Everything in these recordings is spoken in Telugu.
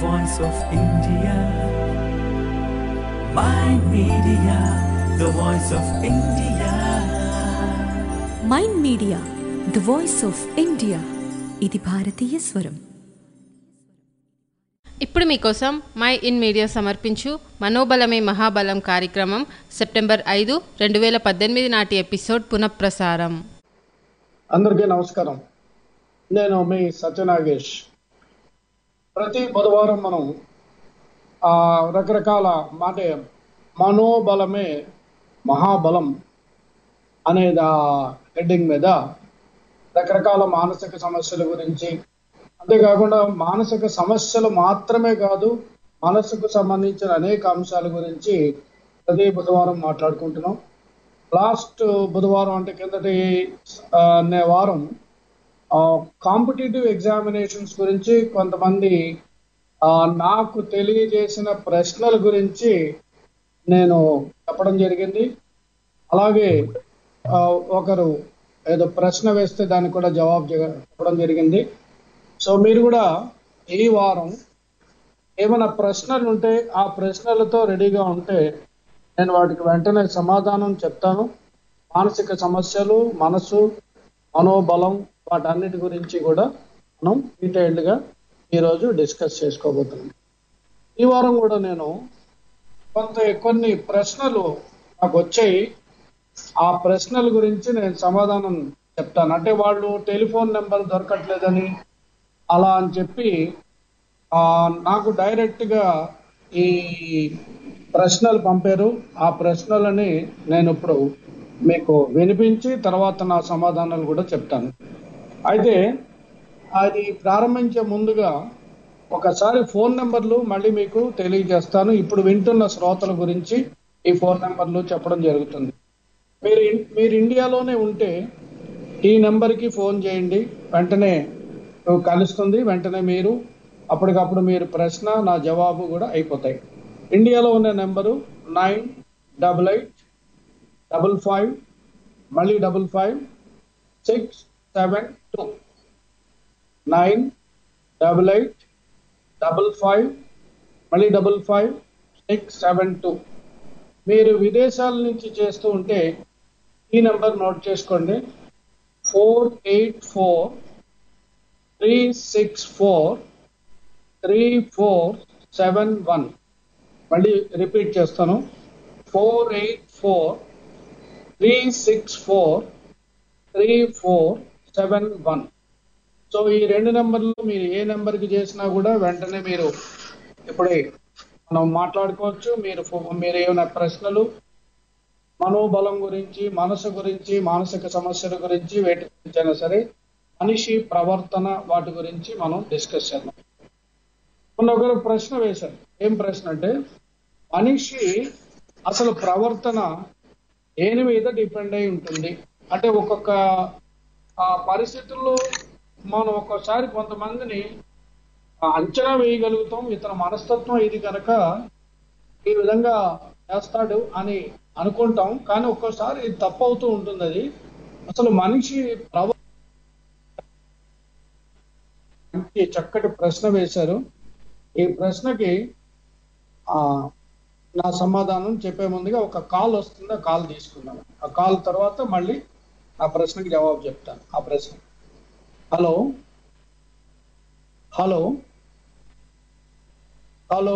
voice of India. My media, the voice of India. Mind media the voice of India ఇది భారతీయ స్వరం ఇప్పుడు మీకోసం మై ఇన్ మీడియా సమర్పించు మనోబలమే మహాబలం కార్యక్రమం సెప్టెంబర్ ఐదు రెండు వేల పద్దెనిమిది నాటి ఎపిసోడ్ పునఃప్రసారం అందరికీ నమస్కారం నేను మీ సత్యనాగేష్ ప్రతి బుధవారం మనం ఆ, రకరకాల మాట మనోబలమే మహాబలం అనే దా హెడ్డింగ్ మీద రకరకాల మానసిక సమస్యల గురించి అంతేకాకుండా మానసిక సమస్యలు మాత్రమే కాదు మనసుకు సంబంధించిన అనేక అంశాల గురించి ప్రతి బుధవారం మాట్లాడుకుంటున్నాం లాస్ట్ బుధవారం అంటే కిందటి ఆ, నే వారం కాంపిటేటివ్ ఎగ్జామినేషన్స్ గురించి కొంతమంది ఆ, నాకు తెలియజేసిన ప్రశ్నల గురించి నేను చెప్పడం జరిగింది అలాగే ఆ, ఒకరు ఏదో ప్రశ్న వేస్తే దానికి కూడా జవాబు జగ- చెప్పడం జరిగింది సో మీరు కూడా ఈ వారం ఏమైనా ప్రశ్నలు ఉంటే ఆ ప్రశ్నలతో రెడీగా ఉంటే నేను వాటికి వెంటనే సమాధానం చెప్తాను మానసిక సమస్యలు మనసు మనోబలం వాటన్నిటి గురించి కూడా మనం డీటెయిల్డ్గా ఈరోజు డిస్కస్ చేసుకోబోతున్నాం ఈ వారం కూడా నేను కొంత కొన్ని ప్రశ్నలు నాకు వచ్చాయి ఆ ప్రశ్నల గురించి నేను సమాధానం చెప్తాను అంటే వాళ్ళు టెలిఫోన్ నెంబర్ దొరకట్లేదని అలా అని చెప్పి ఆ, నాకు డైరెక్ట్ గా ఈ ప్రశ్నలు పంపారు ఆ ప్రశ్నలని నేను ఇప్పుడు మీకు వినిపించి తర్వాత నా సమాధానాలు కూడా చెప్తాను అయితే అది ప్రారంభించే ముందుగా ఒకసారి ఫోన్ నెంబర్లు మళ్ళీ మీకు తెలియజేస్తాను ఇప్పుడు వింటున్న శ్రోతల గురించి ఈ ఫోన్ నెంబర్లు చెప్పడం జరుగుతుంది మీరు ఇన్- మీరు ఇండియాలోనే ఉంటే ఈ నెంబర్కి ఫోన్ చేయండి వెంటనే కలుస్తుంది వెంటనే మీరు అప్పటికప్పుడు మీరు ప్రశ్న నా జవాబు కూడా అయిపోతాయి ఇండియాలో ఉన్న number nine double eight double five మళ్ళీ double five six seven two nine double eight double five మళ్ళీ double five six seven two మీరు విదేశాల నుంచి చేస్తూ ఉంటే ఈ నెంబర్ నోట్ చేసుకోండి four eight four three six four three four seven one మళ్ళీ రిపీట్ చేస్తాను four eight four three six four three four seven one so ఈ రెండు నెంబర్లు మీరు ఏ నెంబర్కి చేసినా కూడా వెంటనే మీరు ఇప్పుడే మనం మాట్లాడుకోవచ్చు మీరు ఫో- మీరు ఏమైనా ప్రశ్నలు మనోబలం గురించి మనసు గురించి మానసిక సమస్యల గురించి వేటి గురించి అయినా సరే మనిషి ప్రవర్తన వాటి గురించి మనం డిస్కస్ చేద్దాం మొన్న ఒకరు ప్రశ్న వేశారు ఏం ప్రశ్న అంటే మనిషి అసలు ప్రవర్తన దేని మీద డిపెండ్ అయి ఉంటుంది అంటే ఒక్కొక్క ఆ పరిస్థితుల్లో మనం ఒక్కోసారి కొంతమందిని ఆ, అంచనా వేయగలుగుతాం ఇతని మనస్తత్వం ఇది కనుక ఈ విధంగా చేస్తాడు అని అనుకుంటాం కానీ ఒక్కోసారి ఇది తప్పు అవుతూ ఉంటుంది అది అసలు మనిషి ప్రవ మంచి చక్కటి ప్రశ్న వేశారు ఈ ప్రశ్నకి ఆ నా సమాధానం చెప్పే ముందుగా ఒక కాల్ వస్తుంది ఆ కాల్ తీసుకుందాం ఆ కాల్ తర్వాత మళ్ళీ ఆ ప్రశ్నకి జవాబు చెప్తాను ఆ ప్రశ్న hello hello hello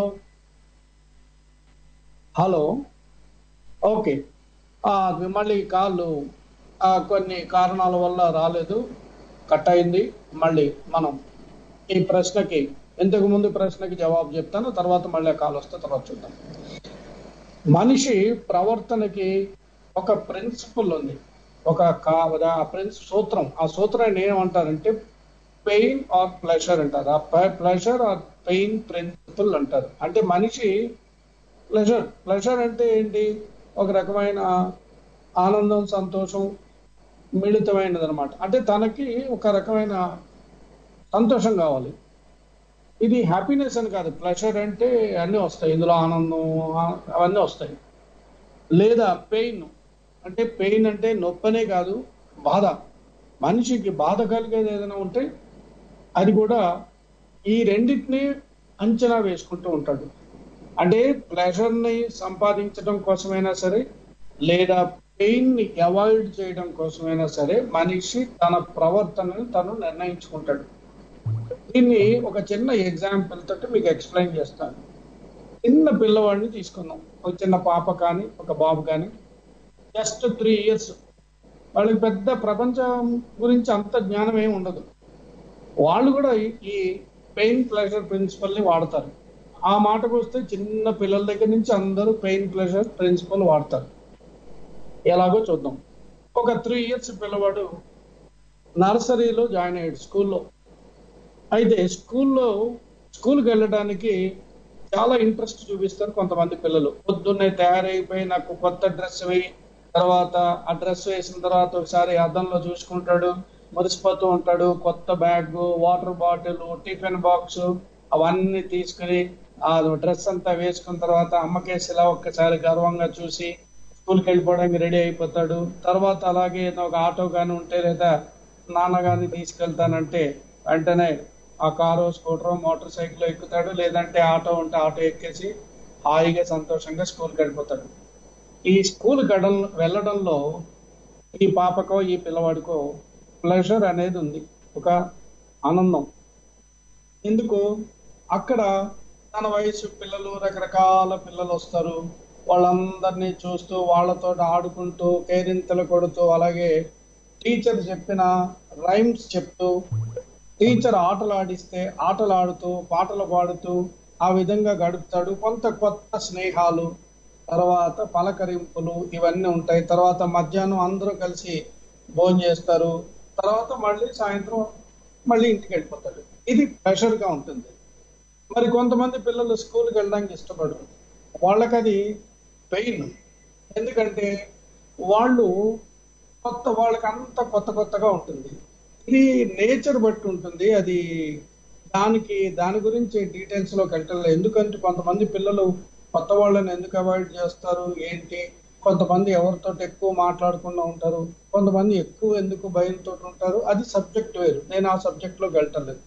hello okay ఆ, మళ్ళీ కాల్ ఆ, కొన్ని కారణాల వల్ల రాలేదు కట్ అయింది మళ్ళీ మనం ఈ ప్రశ్నకి ఇంతకు ముందు ప్రశ్నకి జవాబు చెప్తాను తర్వాత మళ్ళీ ఆ కాల్ వస్తే తర్వాత చూద్దాం మనిషి ప్రవర్తనకి ఒక ప్రిన్సిపల్ ఉంది ఒక కా ఆ ప్రిన్స్ సూత్రం ఆ సూత్రాన్ని ఏమంటారంటే పెయిన్ ఆర్ ప్లెషర్ అంటారు ఆ ప్లెషర్ ఆర్ పెయిన్ ప్రిన్సిపల్ అంటారు అంటే మనిషి ప్లెజర్ ప్లెజర్ అంటే ఏంటి ఒక రకమైన ఆనందం సంతోషం మిళితమైనది అనమాట అంటే తనకి ఒక రకమైన సంతోషం కావాలి ఇది హ్యాపీనెస్ అని కాదు ప్లెషర్ అంటే అన్నీ వస్తాయి ఇందులో ఆనందం ఆ- అవన్నీ వస్తాయి లేదా పెయిన్ అంటే పెయిన్ అంటే నొప్పనే కాదు బాధ మనిషికి బాధ కలిగేది ఏదైనా ఉంటే అది కూడా ఈ రెండింటిని అంచనా వేసుకుంటూ ఉంటాడు అంటే ప్లెజర్ ని సంపాదించడం కోసమైనా సరే లేదా పెయిన్ ని అవాయిడ్ చేయడం కోసమైనా సరే మనిషి తన ప్రవర్తనను తను నిర్ణయించుకుంటాడు దీన్ని ఒక చిన్న ఎగ్జాంపుల్ తోటి మీకు ఎక్స్ప్లెయిన్ చేస్తాను చిన్న పిల్లవాడిని తీసుకుందాం ఒక చిన్న పాప కానీ ఒక బాబు కానీ జస్ట్ త్రీ ఇయర్స్ వాళ్ళకి పెద్ద ప్రపంచం గురించి అంత జ్ఞానం ఏమి ఉండదు వాళ్ళు కూడా ఈ- ఈ పెయిన్ ప్లెజర్ ప్రిన్సిపల్ ని వాడతారు ఆ మాటకు వస్తే చిన్న పిల్లల దగ్గర నుంచి అందరూ పెయిన్ ప్లెజర్ ప్రిన్సిపల్ వాడతారు ఎలాగో చూద్దాం ఒక త్రీ ఇయర్స్ పిల్లవాడు నర్సరీలో జాయిన్ అయ్యాడు స్కూల్లో అయితే స్కూల్లో స్కూల్కి వెళ్ళడానికి చాలా ఇంట్రెస్ట్ చూపిస్తారు కొంతమంది పిల్లలు పొద్దున్నే తయారైపోయి నాకు కొత్త డ్రెస్ వేయి తర్వాత ఆ డ్రెస్ వేసిన తర్వాత ఒకసారి అద్దంలో చూసుకుంటాడు మురిసిపోతూ ఉంటాడు కొత్త bag water bottle tiffin box అవన్నీ తీసుకుని ఆ డ్రెస్ అంతా వేసుకున్న తర్వాత అమ్మకేసి ఇలా ఒక్కసారి గర్వంగా చూసి స్కూల్కి వెళ్ళిపోవడానికి రెడీ అయిపోతాడు తర్వాత అలాగే ఏదో ఒక ఆటో కానీ ఉంటే లేదా నాన్న కానీ తీసుకెళ్తానంటే వెంటనే ఆ కారు స్కూటర్ మోటార్ సైకిల్ ఎక్కుతాడు లేదంటే ఆటో ఉంటే ఆటో ఎక్కేసి హాయిగా సంతోషంగా స్కూల్కి వెళ్ళిపోతాడు ఈ స్కూల్ గడ వెళ్ళడంలో ఈ పాపకో ఈ పిల్లవాడికో ప్లెజర్ అనేది ఉంది ఒక ఆనందం ఎందుకు అక్కడ తన వయసు పిల్లలు రకరకాల పిల్లలు వస్తారు వాళ్ళందరినీ చూస్తూ వాళ్ళతో ఆడుకుంటూ కేరింతలు కొడుతూ అలాగే టీచర్ చెప్పిన రైమ్స్ చెప్తూ టీచర్ ఆటలు ఆడిస్తే ఆటలు ఆడుతూ పాటలు పాడుతూ ఆ విధంగా గడుపుతాడు కొంత కొత్త స్నేహాలు తర్వాత పలకరింపులు ఇవన్నీ ఉంటాయి తర్వాత మధ్యాహ్నం అందరూ కలిసి భోజనం చేస్తారు తర్వాత మళ్ళీ సాయంత్రం మళ్ళీ ఇంటికి వెళ్ళిపోతాడు ఇది ప్రెషర్ గా ఉంటుంది మరి కొంతమంది పిల్లలు స్కూల్కి వెళ్ళడానికి ఇష్టపడరు వాళ్ళకి అది పెయిన్ ఎందుకంటే వాళ్ళు కొత్త వాళ్ళకి అంత కొత్త కొత్తగా ఉంటుంది ఇది నేచర్ బట్టి ఉంటుంది అది దానికి దాని గురించి డీటెయిల్స్ లోకి వెళ్ళలేదు ఎందుకంటే కొంతమంది పిల్లలు కొత్త వాళ్ళని ఎందుకు అవాయిడ్ చేస్తారు ఏంటి కొంతమంది ఎవరితో ఎక్కువ మాట్లాడకుండా ఉంటారు కొంతమంది ఎక్కువ ఎందుకు భయంతో ఉంటారు అది సబ్జెక్ట్ వేరు నేను ఆ సబ్జెక్ట్ లోకి వెళ్ళలేదు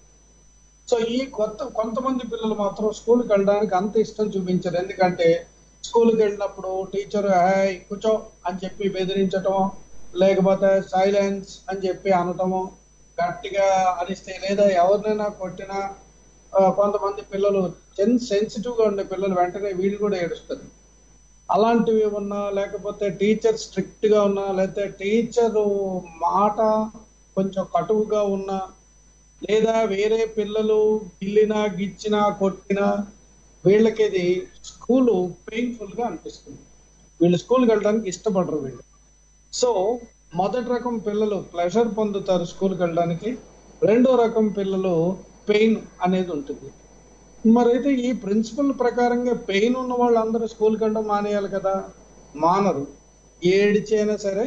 సో ఈ కొత్త కొంతమంది పిల్లలు మాత్రం స్కూల్కి వెళ్ళడానికి అంత ఇష్టం చూపించరు ఎందుకంటే స్కూల్కి వెళ్ళినప్పుడు టీచర్ హాయ్ కూర్చో అని చెప్పి బెదిరించటం లేకపోతే సైలెన్స్ అని చెప్పి అనటము గట్టిగా అరిస్తే లేదా ఎవరినైనా కొట్టినా ఆ, కొంతమంది పిల్లలు సెన్సిటివ్ గా ఉండే పిల్లలు వెంటనే వీళ్ళు కూడా ఏడుస్తారు అలాంటివి ఉన్నా లేకపోతే టీచర్ స్ట్రిక్ట్ గా ఉన్నా లేకపోతే టీచర్ మాట కొంచెం కటువుగా ఉన్నా లేదా వేరే పిల్లలు గిల్లినా గిచ్చినా కొట్టినా వీళ్ళకి ఇది స్కూలు పెయిన్ఫుల్ గా అనిపిస్తుంది వీళ్ళు స్కూల్కి వెళ్ళడానికి ఇష్టపడరు వీళ్ళు సో మొదటి రకం పిల్లలు ప్లెజర్ పొందుతారు స్కూల్కి వెళ్ళడానికి రెండో రకం పిల్లలు పెయిన్ అనేది ఉంటుంది మరైతే ఈ ప్రిన్సిపల్ ప్రకారంగా పెయిన్ ఉన్న వాళ్ళందరూ స్కూల్కి వెళ్ళడం మానేయాలి కదా మానరు ఏడిచైనా సరే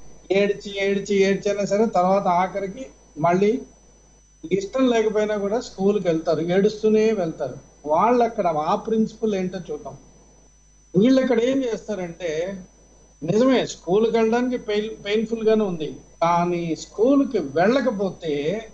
ఏడ్చి ఏడ్చి ఏడ్చైనా సరే తర్వాత ఆఖరికి మళ్ళీ ఇష్టం లేకపోయినా కూడా స్కూల్కి వెళ్తారు ఏడుస్తూనే వెళ్తారు వాళ్ళు అక్కడ ఆ ప్రిన్సిపల్ ఏంటో చూద్దాం వీళ్ళు ఇక్కడ ఏం చేస్తారంటే నిజమే స్కూల్కి వెళ్ళడానికి పెయిన్ పెయిన్ఫుల్ గానే ఉంది కానీ స్కూల్కి వెళ్ళకపోతే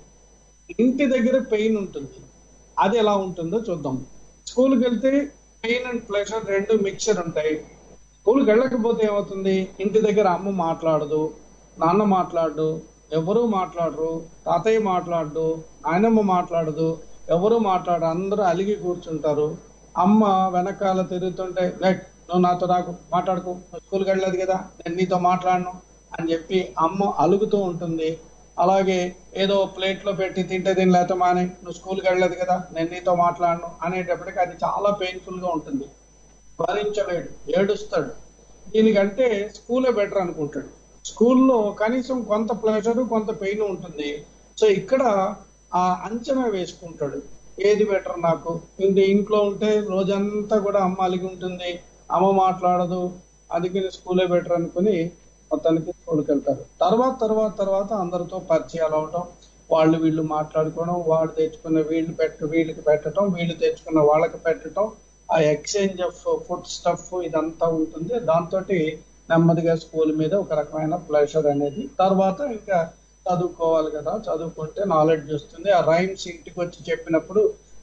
ఇంటి దగ్గర పెయిన్ ఉంటుంది అది ఎలా ఉంటుందో చూద్దాం స్కూల్కి వెళ్తే పెయిన్ అండ్ ప్లెజర్ రెండు మిక్చర్ ఉంటాయి స్కూల్కి వెళ్ళకపోతే ఏమవుతుంది ఇంటి దగ్గర అమ్మ మాట్లాడదు నాన్న మాట్లాడు ఎవరు మాట్లాడరు తాతయ్య మాట్లాడు నాయనమ్మ మాట్లాడదు ఎవరు మాట్లాడరు అందరూ అలిగి కూర్చుంటారు అమ్మ వెనకాల తిరుగుతుంటే "రైట్, నువ్వు నాతో నాకు మాట్లాడుకో నువ్వు స్కూల్కి వెళ్ళలేదు కదా నేను నీతో మాట్లాడను అని చెప్పి అమ్మ అలుగుతూ ఉంటుంది అలాగే ఏదో ప్లేట్ లో పెట్టి తింటే తినలేత మానే నువ్వు స్కూల్కి వెళ్ళలేదు కదా నేను నీతో మాట్లాడను అనేటప్పటికి అది చాలా పెయిన్ఫుల్ గా ఉంటుంది భరించలేడు ఏడుస్తాడు దీనికంటే స్కూలే బెటర్ అనుకుంటాడు స్కూల్లో కనీసం కొంత ప్లెజర్ కొంత పెయిన్ ఉంటుంది సో ఇక్కడ ఆ అంచనా వేసుకుంటాడు ఏది బెటర్ నాకు ఇంటి ఇంట్లో ఉంటే రోజంతా కూడా అమ్మ అలిగి ఉంటుంది అమ్మ మాట్లాడదు అందుకని స్కూలే బెటర్ అనుకుని మొత్తానికి స్కూల్కి వెళ్తారు తర్వాత తర్వాత తర్వాత అందరితో పరిచయాలు అవటం వాళ్ళు వీళ్ళు మాట్లాడుకోవడం వాడు తెచ్చుకున్న వీళ్ళు పెట్ట వీళ్ళకి పెట్టడం వీళ్ళు తెచ్చుకున్న వాళ్ళకి పెట్టడం ఆ ఎక్స్చేంజ్ ఆఫ్ ఫుడ్ స్టఫ్ ఇదంతా ఉంటుంది దాంతో నెమ్మదిగా స్కూల్ మీద ఒక రకమైన ప్లెషర్ అనేది తర్వాత ఇంకా చదువుకోవాలి కదా చదువుకుంటే నాలెడ్జ్ వస్తుంది ఆ రైమ్స్ ఇంటికి వచ్చి చెప్పినప్పుడు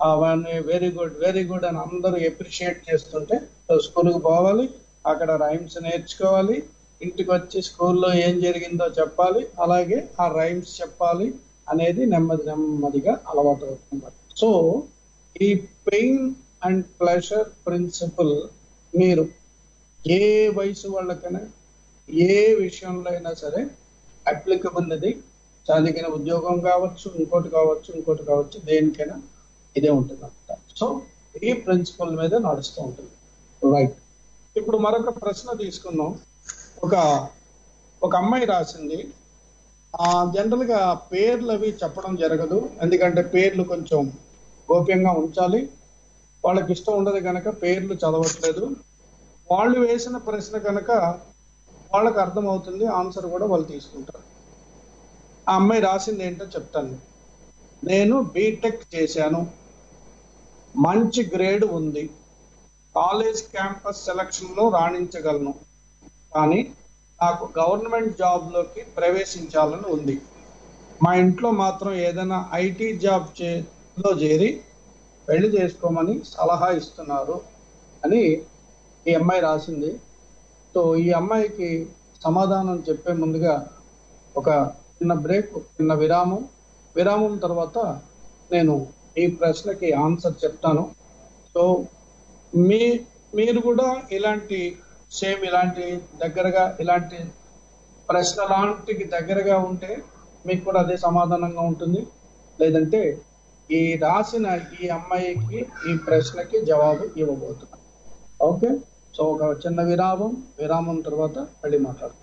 అవన్నీ వెరీ గుడ్ వెరీ గుడ్ అని అందరూ ఎప్రిషియేట్ చేస్తుంటే స్కూల్కి పోవాలి అక్కడ రైమ్స్ నేర్చుకోవాలి ఇంటికి వచ్చి స్కూల్లో ఏం జరిగిందో చెప్పాలి అలాగే ఆ రైమ్స్ చెప్పాలి అనేది నెమ్మది నెమ్మదిగా అలవాటు అవుతుంది సో ఈ పెయిన్ అండ్ ప్లెషర్ ప్రిన్సిపల్ మీరు ఏ వయసు వాళ్ళకైనా ఏ విషయంలో అయినా సరే అప్లికబుల్ ఇది చదివిన ఉద్యోగం కావచ్చు ఇంకోటి కావచ్చు ఇంకోటి కావచ్చు దేనికైనా ఇదే ఉంటుంది అనమాట సో ఈ ప్రిన్సిపల్ మీద నడుస్తూ ఉంటుంది రైట్ ఇప్పుడు మరొక ప్రశ్న తీసుకుందాం ఒక ఒక అమ్మాయి రాసింది ఆ జనరల్ గా పేర్లు అవి చెప్పడం జరగదు ఎందుకంటే పేర్లు కొంచెం గోప్యంగా ఉంచాలి వాళ్ళకి ఇష్టం ఉండదు కనుక పేర్లు చదవట్లేదు వాళ్ళు వేసిన ప్రశ్న కనుక వాళ్ళకి అర్థమవుతుంది ఆన్సర్ కూడా వాళ్ళు తీసుకుంటారు ఆ అమ్మాయి రాసింది ఏంటో చెప్తాను నేను బీటెక్ చేశాను మంచి గ్రేడ్ ఉంది కాలేజ్ క్యాంపస్ సెలక్షన్ లో రాణించగలను కానీ నాకు గవర్నమెంట్ జాబ్ లోకి ప్రవేశించాలని ఉంది మా ఇంట్లో మాత్రం ఏదైనా ఐటీ జాబ్ చే లో చేరి పెళ్లి చేసుకోమని సలహా ఇస్తున్నారు అని ఈ అమ్మాయి రాసింది సో ఈ అమ్మాయికి సమాధానం చెప్పే ముందుగా ఒక చిన్న బ్రేక్ చిన్న విరామం విరామం తర్వాత నేను ఈ ప్రశ్నకి ఆన్సర్ చెప్తాను సో మీ మీరు కూడా ఇలాంటి సేమ్ ఇలాంటి దగ్గరగా ఇలాంటి ప్రశ్న లాంటికి దగ్గరగా ఉంటే మీకు కూడా అదే సమాధానంగా ఉంటుంది లేదంటే ఈ రాసిన ఈ అమ్మాయికి ఈ ప్రశ్నకి జవాబు ఇవ్వబోతున్నాను ఓకే సో ఒక చిన్న విరామం విరామం తర్వాత మళ్ళీ మాట్లాడతాం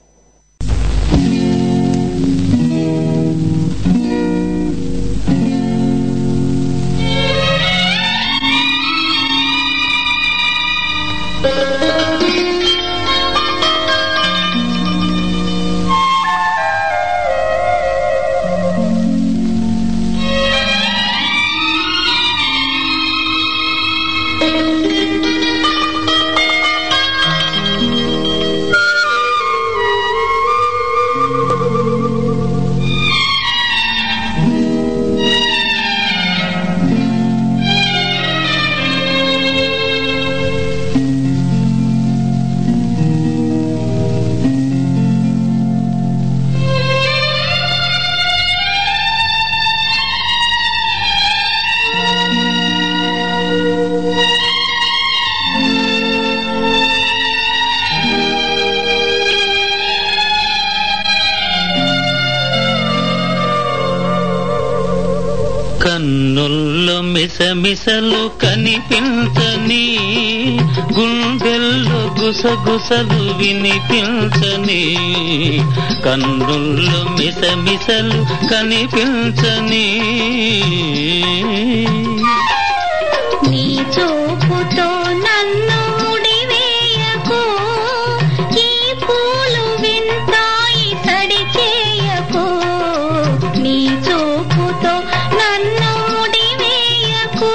కన్నుల్లో మిసమిసలు కనిపించని గుండెల్లో గుసగుసలు వినిపించని కన్నుల్లో మిసమిసలు కనిపించని నీ చూపుతో నన్ను ముడివేయకు ఈ పూలు వింతాయి తడి చేయకు నీ చూపుతో నన్ను ముడివేయకు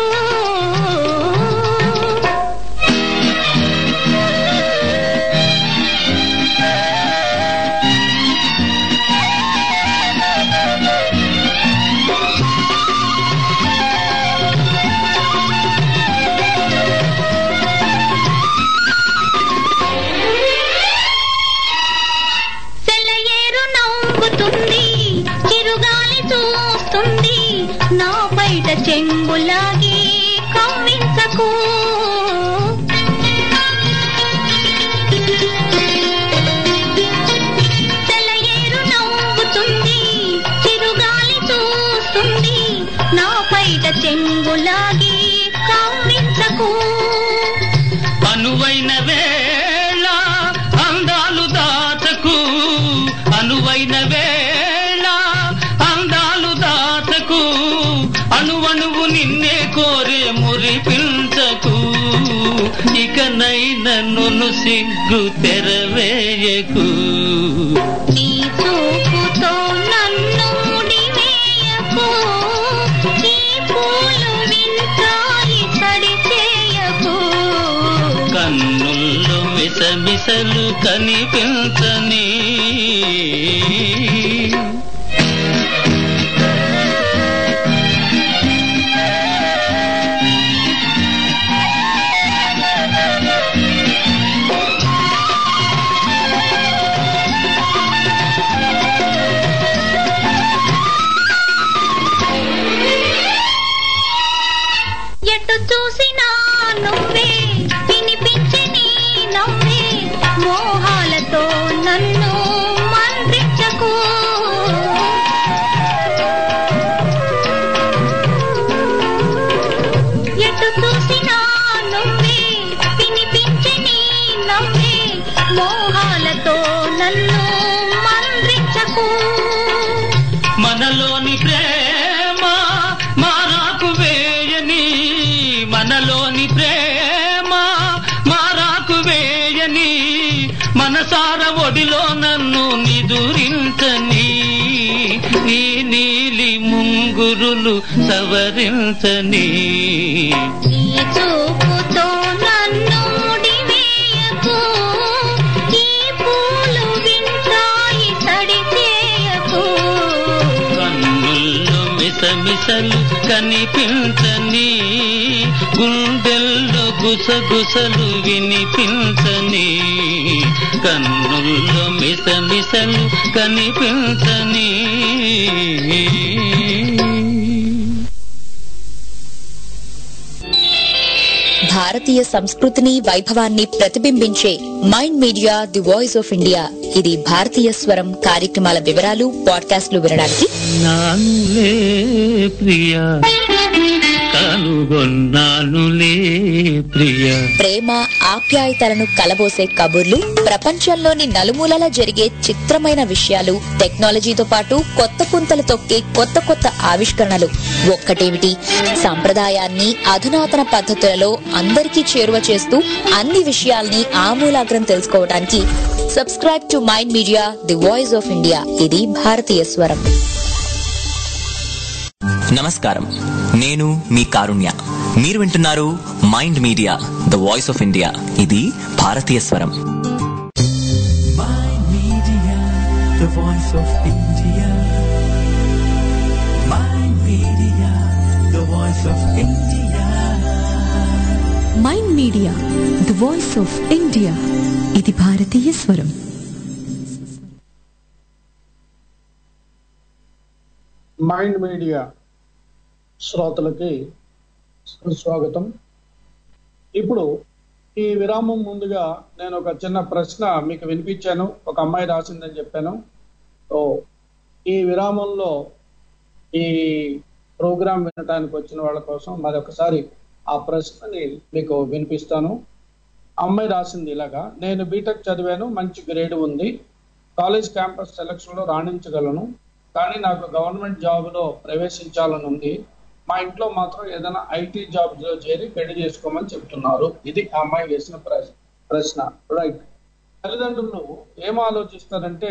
సెలయేరు నవ్వుతుంది చిరుగాలి చూస్తుంది నా బయట చెంగులాగి కవ్వించకు సెలయేరు నవ్వుతుంది చిరుగాలి చూస్తుంది నా బయట చెంగులాగి కవ్వించకు అనువైన వేళ అందాలు దాచకు అనువైన వేళ అందాలు దాచకు అణువణువు నిన్నే కోరే మురిపించకు ఇకనైన నన్ను సిగ్గు తెరవేయకు నీ చూపుతో నన్ను ముడివేయకు ఈ పూలు వింతాయి తడి చేయకు కన్నుల్లో మిసమిసలు కనిపించని వ్యామోహాలతో నన్ను మంత్రించకు మనలోని ప్రేమ మారాకు వేయని మనలోని ప్రేమ మారాకు వేయని మనసార ఒడిలో నన్ను నిదురించని నీ నీలి ముంగురులు సవరించని ఈ చూపుతో నన్ను ముడివేయకు ఈ పూలు వింతాయి తడి చేయకు కన్నుల్లో మిసమిసలు కనిపించని గుండెల్లో గుసగుసలు వినిపించని కన్నుల్లో మిసమిసలు కనిపించని భారతీయ సంస్కృతిని వైభవాన్ని ప్రతిబింబించే mind media the voice of India ఇది భారతీయ స్వరం కార్యక్రమాల వివరాలు పాడ్కాస్ట్లు వినడానికి నానులే ప్రియా కనుగొన్నానులే ప్రియా ప్రేమ ఆప్యాయతలను కలబోసే కబుర్లు ప్రపంచంలోని నలుమూలలా జరిగే చిత్రమైన విషయాలు టెక్నాలజీతో పాటు కొత్త పుంతలు తొక్కే కొత్త కొత్త ఆవిష్కరణలు ఒక్కటేమిటి సంప్రదాయాన్ని అధునాతన పద్ధతులలో అందరికీ చేరువ చేస్తూ అన్ని విషయాల్ని ఆమూలాగ్రం తెలుసుకోవడానికి subscribe to mind media the voice of India ఇది భారతీయ స్వరం నమస్కారం నేను మీ కారుణ్య మీరు వింటున్నారు mind media the voice of India ఇది భారతీయ స్వరం Mind Media, the voice of India. Mind Media, the voice of India. Mind media the voice of India ఇది భారతీయ స్వరం మైండ్ మీడియా శ్రోతలకి సుస్వాగతం ఇప్పుడు ఈ విరామం ముందుగా నేను ఒక చిన్న ప్రశ్న మీకు వినిపించాను ఒక అమ్మాయి రాసిందని చెప్పాను సో ఈ విరామంలో ఈ ప్రోగ్రాం వినడానికి వచ్చిన వాళ్ళ కోసం మరి ఒకసారి ఆ ప్రశ్నని మీకు వినిపిస్తాను అమ్మాయి రాసింది ఇలాగా నేను బీటెక్ చదివాను మంచి గ్రేడ్ ఉంది కాలేజ్ క్యాంపస్ సెలక్షన్ లో రాణించగలను కానీ నాకు గవర్నమెంట్ జాబ్ లో ప్రవేశించాలని ఉంది మా ఇంట్లో మాత్రం ఏదైనా ఐటీ జాబ్ లో చేరి పెళ్లి చేసుకోమని చెప్తున్నారు ఇది ఆ అమ్మాయి వేసిన ప్రశ్న ప్రశ్న రైట్ తల్లిదండ్రులు ఏం ఆలోచిస్తారంటే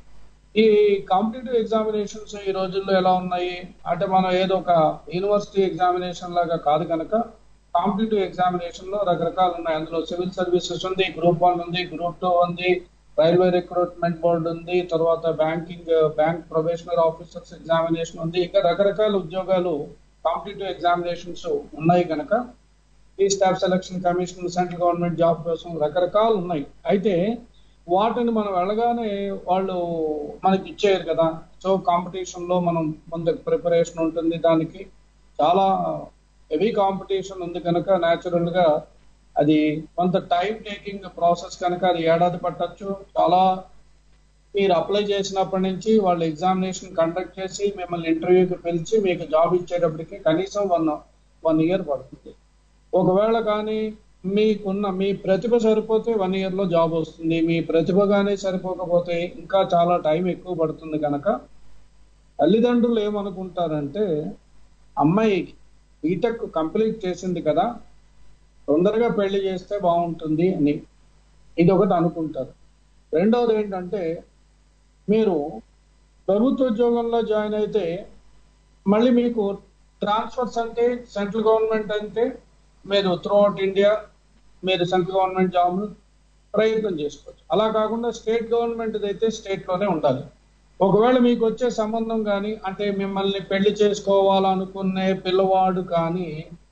ఈ కాంపిటేటివ్ ఎగ్జామినేషన్స్ ఈ రోజుల్లో ఎలా ఉన్నాయి అంటే మనం ఏదో ఒక యూనివర్సిటీ ఎగ్జామినేషన్ లాగా కాదు కనుక కాంపిటేటివ్ ఎగ్జామినేషన్ లో రకరకాలు ఉన్నాయి అందులో సివిల్ సర్వీసెస్ ఉంది గ్రూప్ వన్ ఉంది గ్రూప్ టూ ఉంది రైల్వే రిక్రూట్మెంట్ బోర్డు ఉంది తర్వాత banking bank probationer officers examination ఉంది ఇంకా రకరకాల ఉద్యోగాలు కాంపిటేటివ్ ఎగ్జామినేషన్స్ ఉన్నాయి కనుక ఈ staff selection commission central government job కోసం రకరకాలు ఉన్నాయి అయితే వాటిని మనం వెళ్ళగానే వాళ్ళు మనకి ఇచ్చేయరు కదా సో కాంపిటీషన్ లో మనం ముందు ప్రిపరేషన్ ఉంటుంది దానికి చాలా హెవీ కాంపిటీషన్ ఉంది కనుక న్యాచురల్ గా అది కొంత టైం టేకింగ్ ప్రాసెస్ కనుక అది ఏడాది పట్టొచ్చు చాలా మీరు అప్లై చేసినప్పటి నుంచి వాళ్ళు ఎగ్జామినేషన్ కండక్ట్ చేసి మిమ్మల్ని ఇంటర్వ్యూకి పిలిచి మీకు జాబ్ ఇచ్చేటప్పటికి కనీసం వన్ వన్ ఇయర్ పడుతుంది ఒకవేళ కానీ మీకున్న మీ ప్రతిభ సరిపోతే వన్ ఇయర్ లో జాబ్ వస్తుంది మీ ప్రతిభ కానీ సరిపోకపోతే ఇంకా చాలా టైం ఎక్కువ పడుతుంది కనుక తల్లిదండ్రులు ఏమనుకుంటారంటే అమ్మాయి బీటెక్ కంప్లీట్ చేసింది కదా తొందరగా పెళ్లి చేస్తే బాగుంటుంది అని ఇది ఒకటి అనుకుంటారు రెండవది ఏంటంటే మీరు ప్రభుత్వ ఉద్యోగంలో జాయిన్ అయితే మళ్ళీ మీకు ట్రాన్స్ఫర్స్ అంటే సెంట్రల్ గవర్నమెంట్ అంటే మీరు త్రూ అవుట్ ఇండియా మీరు సెంట్రల్ గవర్నమెంట్ జాబ్ ప్రయత్నం చేసుకోవచ్చు అలా కాకుండా స్టేట్ గవర్నమెంట్ అయితే స్టేట్ లోనే ఉండాలి ఒకవేళ మీకు వచ్చే సంబంధం కానీ అంటే మిమ్మల్ని పెళ్లి చేసుకోవాలనుకునే పిల్లవాడు కానీ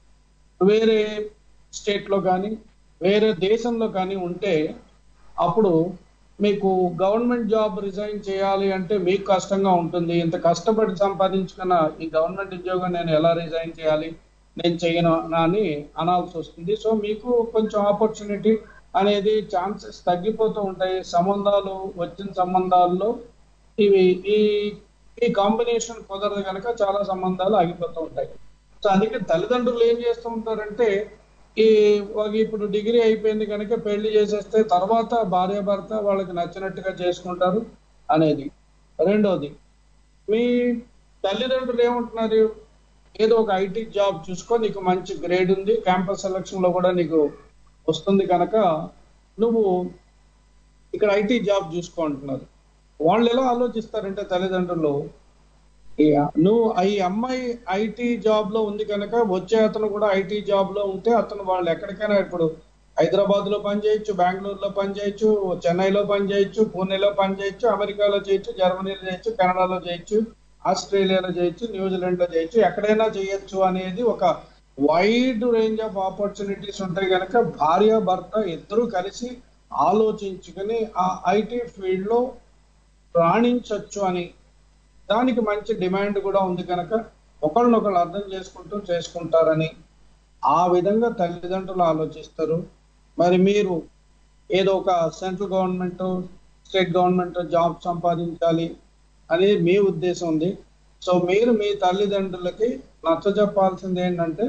వేరే స్టేట్ లో కానీ వేరే దేశంలో కానీ ఉంటే అప్పుడు మీకు గవర్నమెంట్ జాబ్ రిజైన్ చేయాలి అంటే మీకు కష్టంగా ఉంటుంది ఇంత కష్టపడి సంపాదించుకున్న ఈ గవర్నమెంట్ ఉద్యోగం నేను ఎలా రిజైన్ చేయాలి నేను చేయను అని అనాల్సి వస్తుంది సో మీకు కొంచెం ఆపర్చునిటీ అనేది ఛాన్సెస్ తగ్గిపోతూ ఉంటాయి సంబంధాలు వచ్చిన సంబంధాల్లో ఇవి ఈ ఈ కాంబినేషన్ కుదరదు కనుక చాలా సంబంధాలు ఆగిపోతూ ఉంటాయి సో అందుకే తల్లిదండ్రులు ఏం చేస్తూ ఉంటారంటే ఈ ఒక ఇప్పుడు డిగ్రీ అయిపోయింది కనుక పెళ్లి చేసేస్తే తర్వాత భార్య భర్త వాళ్ళకి నచ్చినట్టుగా చేసుకుంటారు అనేది రెండోది మీ తల్లిదండ్రులు ఏమంటున్నారు ఏదో ఒక ఐటీ జాబ్ చూసుకో నీకు మంచి గ్రేడ్ ఉంది క్యాంపస్ సెలక్షన్ లో కూడా నీకు వస్తుంది కనుక నువ్వు ఇక్కడ ఐటీ జాబ్ చూసుకో అంటున్నారు వాళ్ళు ఎలా ఆలోచిస్తారంటే తల్లిదండ్రులు ఈ నువ్వు ఈ అమ్మాయి ఐటీ జాబ్ లో ఉంది కనుక వచ్చే అతను కూడా ఐటీ జాబ్ లో ఉంటే అతను వాళ్ళు ఎక్కడికైనా ఇప్పుడు హైదరాబాద్ లో పని చేయొచ్చు బెంగళూరులో పని చేయొచ్చు చెన్నైలో పని చేయొచ్చు పూణేలో పని చేయొచ్చు అమెరికాలో చేయొచ్చు జర్మనీలో చేయొచ్చు కెనడాలో చేయొచ్చు ఆస్ట్రేలియాలో చేయొచ్చు న్యూజిలాండ్ లో చేయొచ్చు ఎక్కడైనా చేయొచ్చు అనేది ఒక వైడ్ రేంజ్ ఆఫ్ ఆపర్చునిటీస్ ఉంటాయి కనుక భార్య భర్త ఇద్దరు కలిసి ఆలోచించుకుని ఆ ఐటీ ఫీల్డ్ లో రాణించవచ్చు అని దానికి మంచి డిమాండ్ కూడా ఉంది కనుక ఒకళ్ళనొకళ్ళు అర్థం చేసుకుంటూ చేసుకుంటారని ఆ విధంగా తల్లిదండ్రులు ఆలోచిస్తారు మరి మీరు ఏదో ఒక central government state government job సంపాదించాలి అనేది మీ ఉద్దేశం ఉంది సో మీరు మీ తల్లిదండ్రులకి నచ్చ చెప్పాల్సింది ఏంటంటే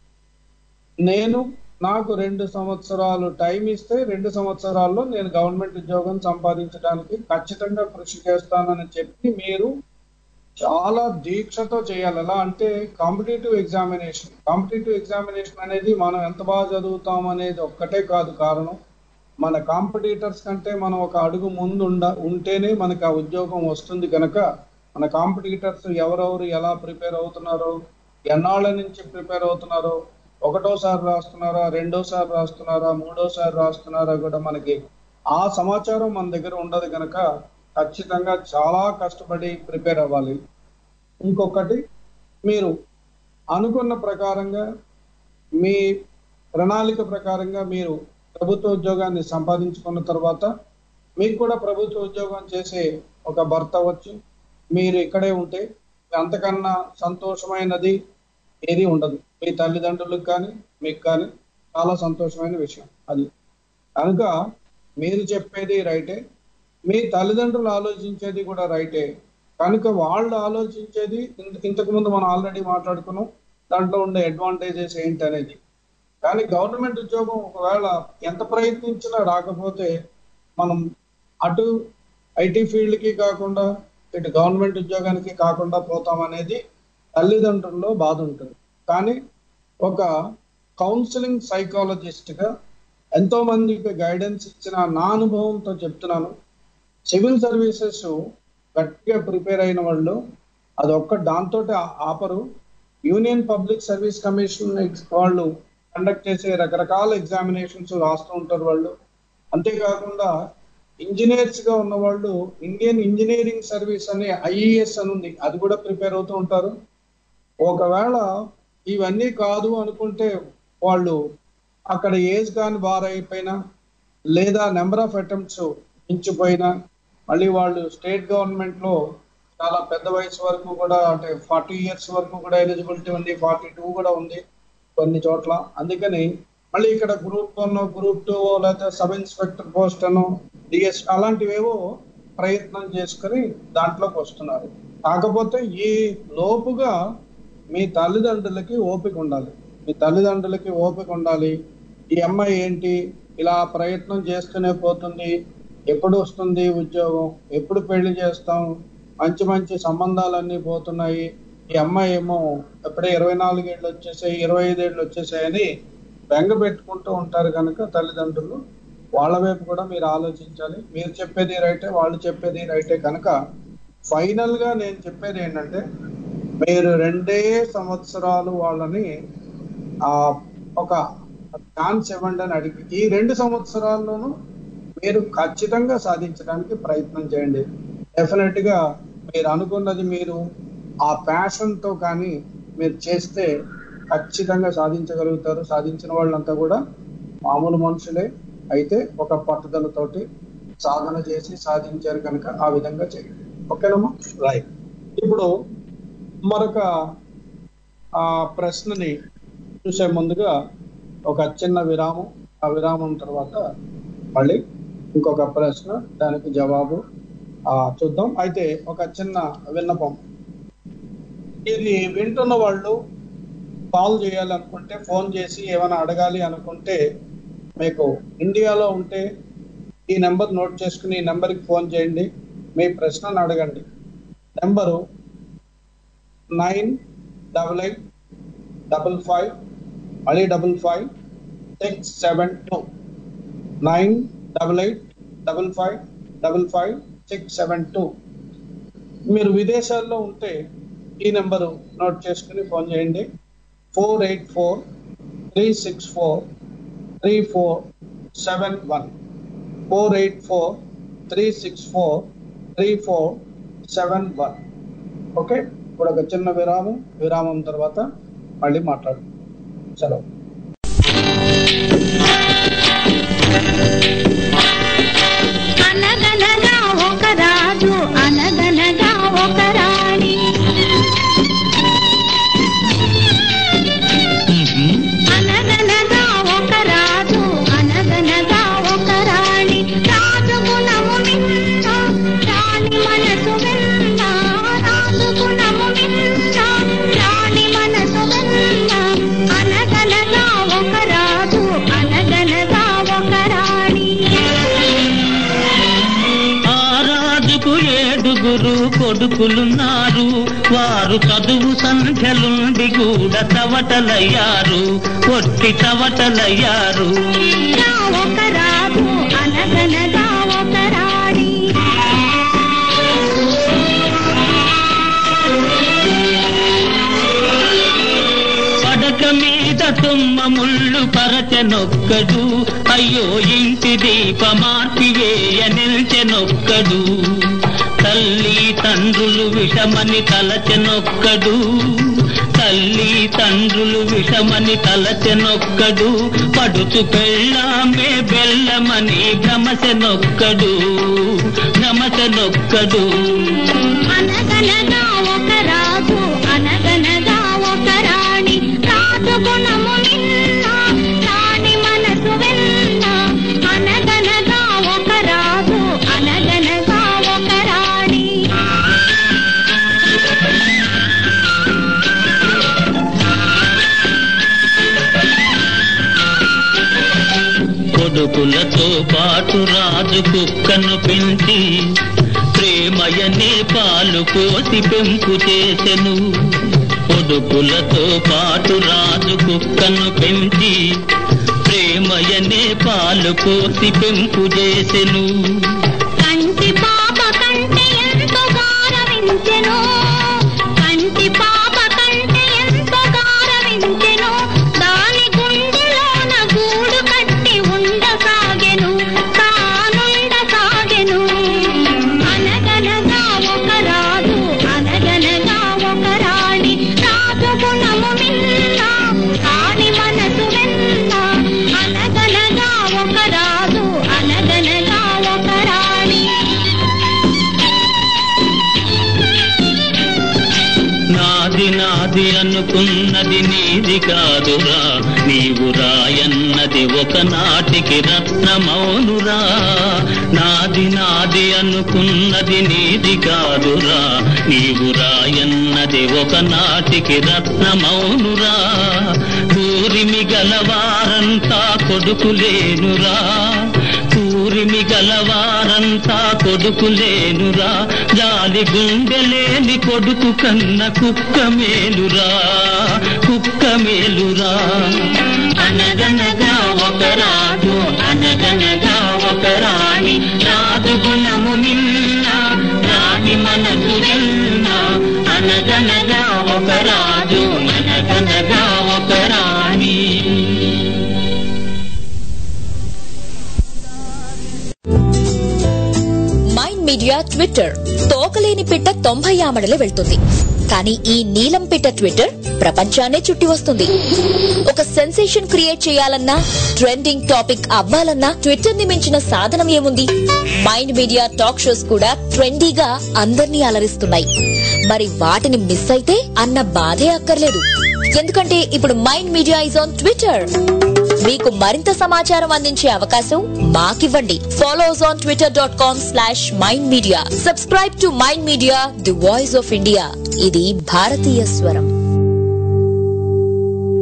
నేను నాకు రెండు సంవత్సరాలు టైం ఇస్తే రెండు సంవత్సరాల్లో నేను గవర్నమెంట్ ఉద్యోగం సంపాదించడానికి ఖచ్చితంగా కృషి చేస్తానని చెప్పి మీరు చాలా దీక్షతో చేయాలి ఎలా అంటే కాంపిటేటివ్ ఎగ్జామినేషన్ కాంపిటేటివ్ ఎగ్జామినేషన్ అనేది మనం ఎంత బాగా చదువుతాం అనేది ఒక్కటే కాదు కారణం మన కాంపిటీటర్స్ కంటే మనం ఒక అడుగు ముందు ఉండ ఉంటేనే మనకు ఆ ఉద్యోగం వస్తుంది కనుక మన కాంపిటీటర్స్ ఎవరెవరు ఎలా ప్రిపేర్ అవుతున్నారో ఎన్నాళ్ళ నుంచి ప్రిపేర్ అవుతున్నారో ఒకటోసారి రాస్తున్నారా రెండోసారి రాస్తున్నారా మూడోసారి రాస్తున్నారా కూడా మనకి ఆ సమాచారం మన దగ్గర ఉండదు కనుక ఖచ్చితంగా చాలా కష్టపడి ప్రిపేర్ అవ్వాలి ఇంకొకటి మీరు అనుకున్న ప్రకారంగా మీ ప్రణాళిక ప్రకారంగా మీరు ప్రభుత్వ ఉద్యోగాన్ని సంపాదించుకున్న తర్వాత మీకు కూడా ప్రభుత్వ ఉద్యోగం చేసే ఒక భర్త వచ్చి మీరు ఇక్కడే ఉంటే అంతకన్నా సంతోషమైనది ఏది ఉండదు మీ తల్లిదండ్రులకు కానీ మీకు కానీ చాలా సంతోషమైన విషయం అది కనుక మీరు చెప్పేది రైటే మీ తల్లిదండ్రులు ఆలోచించేది కూడా రైటే కనుక వాళ్ళు ఆలోచించేది ఇంత- ఇంతకు ముందు మనం ఆల్రెడీ మాట్లాడుకున్నాం దాంట్లో ఉండే అడ్వాంటేజెస్ ఏంటి అనేది కానీ గవర్నమెంట్ ఉద్యోగం ఒకవేళ ఎంత ప్రయత్నించినా రాకపోతే మనం అటు ఐటీ ఫీల్డ్ కి కాకుండా ఇటు గవర్నమెంట్ ఉద్యోగానికి కాకుండా పోతాం అనేది తల్లిదండ్రుల్లో బాధ ఉంటుంది కానీ ఒక కౌన్సిలింగ్ సైకాలజిస్ట్ గా ఎంతో మందికి గైడెన్స్ ఇచ్చిన నా అనుభవంతో చెప్తున్నాను సివిల్ సర్వీసెస్ గట్టిగా ప్రిపేర్ అయిన వాళ్ళు అది ఒక్క దాంతో ఆపరు యూనియన్ పబ్లిక్ సర్వీస్ కమిషన్ వాళ్ళు కండక్ట్ చేసే రకరకాల ఎగ్జామినేషన్స్ రాస్తూ ఉంటారు వాళ్ళు అంతేకాకుండా ఇంజనీర్స్ గా ఉన్న వాళ్ళు ఇండియన్ ఇంజనీరింగ్ సర్వీస్ అనే ఐఈఎస్ అని ఉంది అది కూడా ప్రిపేర్ అవుతూ ఉంటారు ఒకవేళ ఇవన్నీ కాదు అనుకుంటే వాళ్ళు అక్కడ ఏజ్ కాని బార్ అయిపోయినా లేదా నెంబర్ ఆఫ్ అటెంప్ట్స్ మించిపోయినా మళ్ళీ వాళ్ళు స్టేట్ గవర్నమెంట్ లో చాలా పెద్ద వయసు వరకు కూడా అంటే ఫార్టీ ఇయర్స్ వరకు కూడా ఎలిజిబిలిటీ ఉంది ఫార్టీ టూ కూడా ఉంది కొన్ని చోట్ల అందుకని మళ్ళీ ఇక్కడ గ్రూప్ వన్ గ్రూప్ టూ లేకపోతే సబ్ ఇన్స్పెక్టర్ పోస్ట్ అను డిఎస్ అలాంటివేవో ప్రయత్నం చేసుకుని దాంట్లోకి వస్తున్నారు కాకపోతే ఈ లోపుగా మీ తల్లిదండ్రులకి ఓపిక ఉండాలి మీ తల్లిదండ్రులకి ఓపిక ఉండాలి ఈ అమ్మాయి ఏంటి ఇలా ప్రయత్నం చేస్తూనే పోతుంది ఎప్పుడు వస్తుంది ఉద్యోగం ఎప్పుడు పెళ్లి చేస్తాం మంచి మంచి సంబంధాలన్నీ పోతున్నాయి ఈ అమ్మాయి ఏమో ఎప్పుడే ఇరవై నాలుగేళ్ళు వచ్చేసాయి ఇరవై ఐదేళ్ళు వచ్చేసాయని బెంగ పెట్టుకుంటూ ఉంటారు కనుక తల్లిదండ్రులు వాళ్ళ వైపు కూడా మీరు ఆలోచించాలి మీరు చెప్పేది రైటే వాళ్ళు చెప్పేది రైటే కనుక ఫైనల్ గా నేను చెప్పేది ఏంటంటే మీరు రెండే సంవత్సరాలు వాళ్ళని ఆ ఒక ఛాన్స్ ఇవ్వండి అని అడిగి ఈ రెండు సంవత్సరాల్లోనూ మీరు ఖచ్చితంగా సాధించడానికి ప్రయత్నం చేయండి డెఫినెట్ గా మీరు అనుకున్నది మీరు ఆ ప్యాషన్ తో కానీ మీరు చేస్తే ఖచ్చితంగా సాధించగలుగుతారు సాధించిన వాళ్ళంతా కూడా మామూలు మనుషులే అయితే ఒక పట్టుదలతోటి సాధన చేసి సాధించారు కనుక ఆ విధంగా చేయండి ఓకేనమ్మా రైట్ ఇప్పుడు మరొక ఆ ప్రశ్నని చూసే ముందుగా ఒక చిన్న విరామం ఆ విరామం తర్వాత మళ్ళీ ఇంకొక ప్రశ్న దానికి జవాబు ఆ చూద్దాం అయితే ఒక చిన్న విన్నపం ఇది వింటున్న వాళ్ళు కాల్ చేయాలనుకుంటే ఫోన్ చేసి ఏమైనా అడగాలి అనుకుంటే మీకు ఇండియాలో ఉంటే ఈ నెంబర్ నోట్ చేసుకుని ఈ నెంబర్కి ఫోన్ చేయండి మీ ప్రశ్నను అడగండి number nine double eight double five మళ్ళీ double five six seven two nine double eight double five double five six seven two మీరు విదేశాల్లో ఉంటే ఈ నెంబరు నోట్ చేసుకుని ఫోన్ చేయండి four eight four three six four three four seven one four eight four three six four three four seven one okay ఇప్పుడు ఒక చిన్న విరామం విరామం తర్వాత మళ్ళీ మాట్లాడు సెలవు అనగనగా ఒక రాజు అనగనగా ఒక రాణి అనగనగా ఒక రాజు అనగనగా ఒక రాణి రాజు గుణము మిన్న రాణి మనసు వెన్న రాజు గుణము మిన్న రాణి మనసు వెన్న అనగనగా ఒక రాజు అనగనగా ఒక రాణి ఆ రాజుకు ఏడుగురు కొడుకులున్నారు వారు చదువు సంఖ్యలుండి కూడా చవటలయ్యారు ఒట్టి చవటలయ్యారు ఒక రాజు అనగనగా ఒక రాణి పడక మీద తుమ్మ ముళ్ళు పరచనొక్కడు అయ్యో ఇంటి దీపమార్పివేయ నిల్చెనొక్కడు తల్లి తండ్రులు విషమని తలచెనొక్కడు తల్లి తండ్రులు విషమని తలచెనొక్కడు పడుచు పెళ్ళామే బెల్లమని భ్రమసెనొక్కడు భ్రమసెనొక్కడు అనగనగా ఒక రాజు అనగనగా ఒక రాణి రాజు గుణము నిన్న రాణి మనసు వెన్న అనగనగా ఒక రాజు అనగనగా ఒక రాణి కొడుకులతో పాటు రాజు కుక్కను పెంచి ప్రేమయనే పాలు కోసి పెంపు చేసెను కొడుకులతో పాటు రాజు కుక్కను పెంచి ప్రేమయనే పాలు కోసి పెంపు చేసెను కంటి పాప కంటే ఎంతో గారవించెను కంటి పాప కంటే ఎంతో గారవించెను దాని గుండెలోన గూడు కట్టి ఉండసాగెను తానుండసాగెను అనగనగా ఒక రాజు అనగనగా ఒక రాణి రాజు గుణము మిన్న రాణి మనసు వెన్న అనగనగా ఒక రాజు అనగనగా ఒక రాణి నాది నాది అనుకున్నది నీది కాదురా నీవు రాయన్నది ఒకనాటికి రత్నమౌనురా నాది నాది అనుకున్నది నీది కాదురా నీవు రాయన్నది ఒకనాటికి రత్నమౌనురా కూరిమి గలవారంతా కొడుకులేనురా కూరిమి గలవారంతా కొడుకులేనురా జాలి గుండెలేని కొడుకు కన్న కుక్క మేలురా కుక్క మేలురా అనగనగా ఒక రాజు అనగనగా ఒక రాణి రాజు గుణము నిన్న రాణి మనసు నిన్న అనగనగా ఒక రాజు అనగనగా ఒక రాణి మైండ్ మీడియా ట్విట్టర్ తోకలేని పిట్ట తొంభై ఆమడలే వెళ్తుంది కానీ ఈ నీలం పిట్ట ట్విట్టర్ ప్రపంచాన్నే చుట్టి వస్తుంది ఒక సెన్సేషన్ క్రియేట్ చేయాలన్నా ట్రెండింగ్ టాపిక్ అవ్వాలన్నా ట్విట్టర్ ని మించిన సాధనం ఏముంది మైండ్ మీడియా టాక్ షోస్ కూడా ట్రెండీగా అందర్నీ అలరిస్తున్నాయి మరి వాటిని మిస్ అయితే అన్న బాధే అక్కర్లేదు ఎందుకంటే ఇప్పుడు mind media is on twitter మీకు మరింత సమాచారం అందించే అవకాశం మాకివ్వండి follows on twitter dot com slash mind media subscribe to mind media the voice of India ఇది భారతీయ స్వరం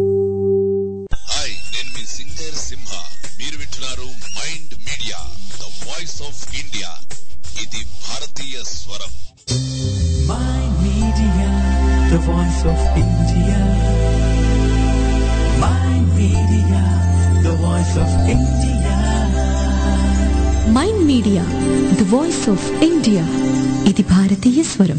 mind media the voice of India ఇది భారతీయ స్వరం Mind Media, the voice of India. Mind Media, the voice of India. Mind media the voice of India ఇది భారతీయ స్వరం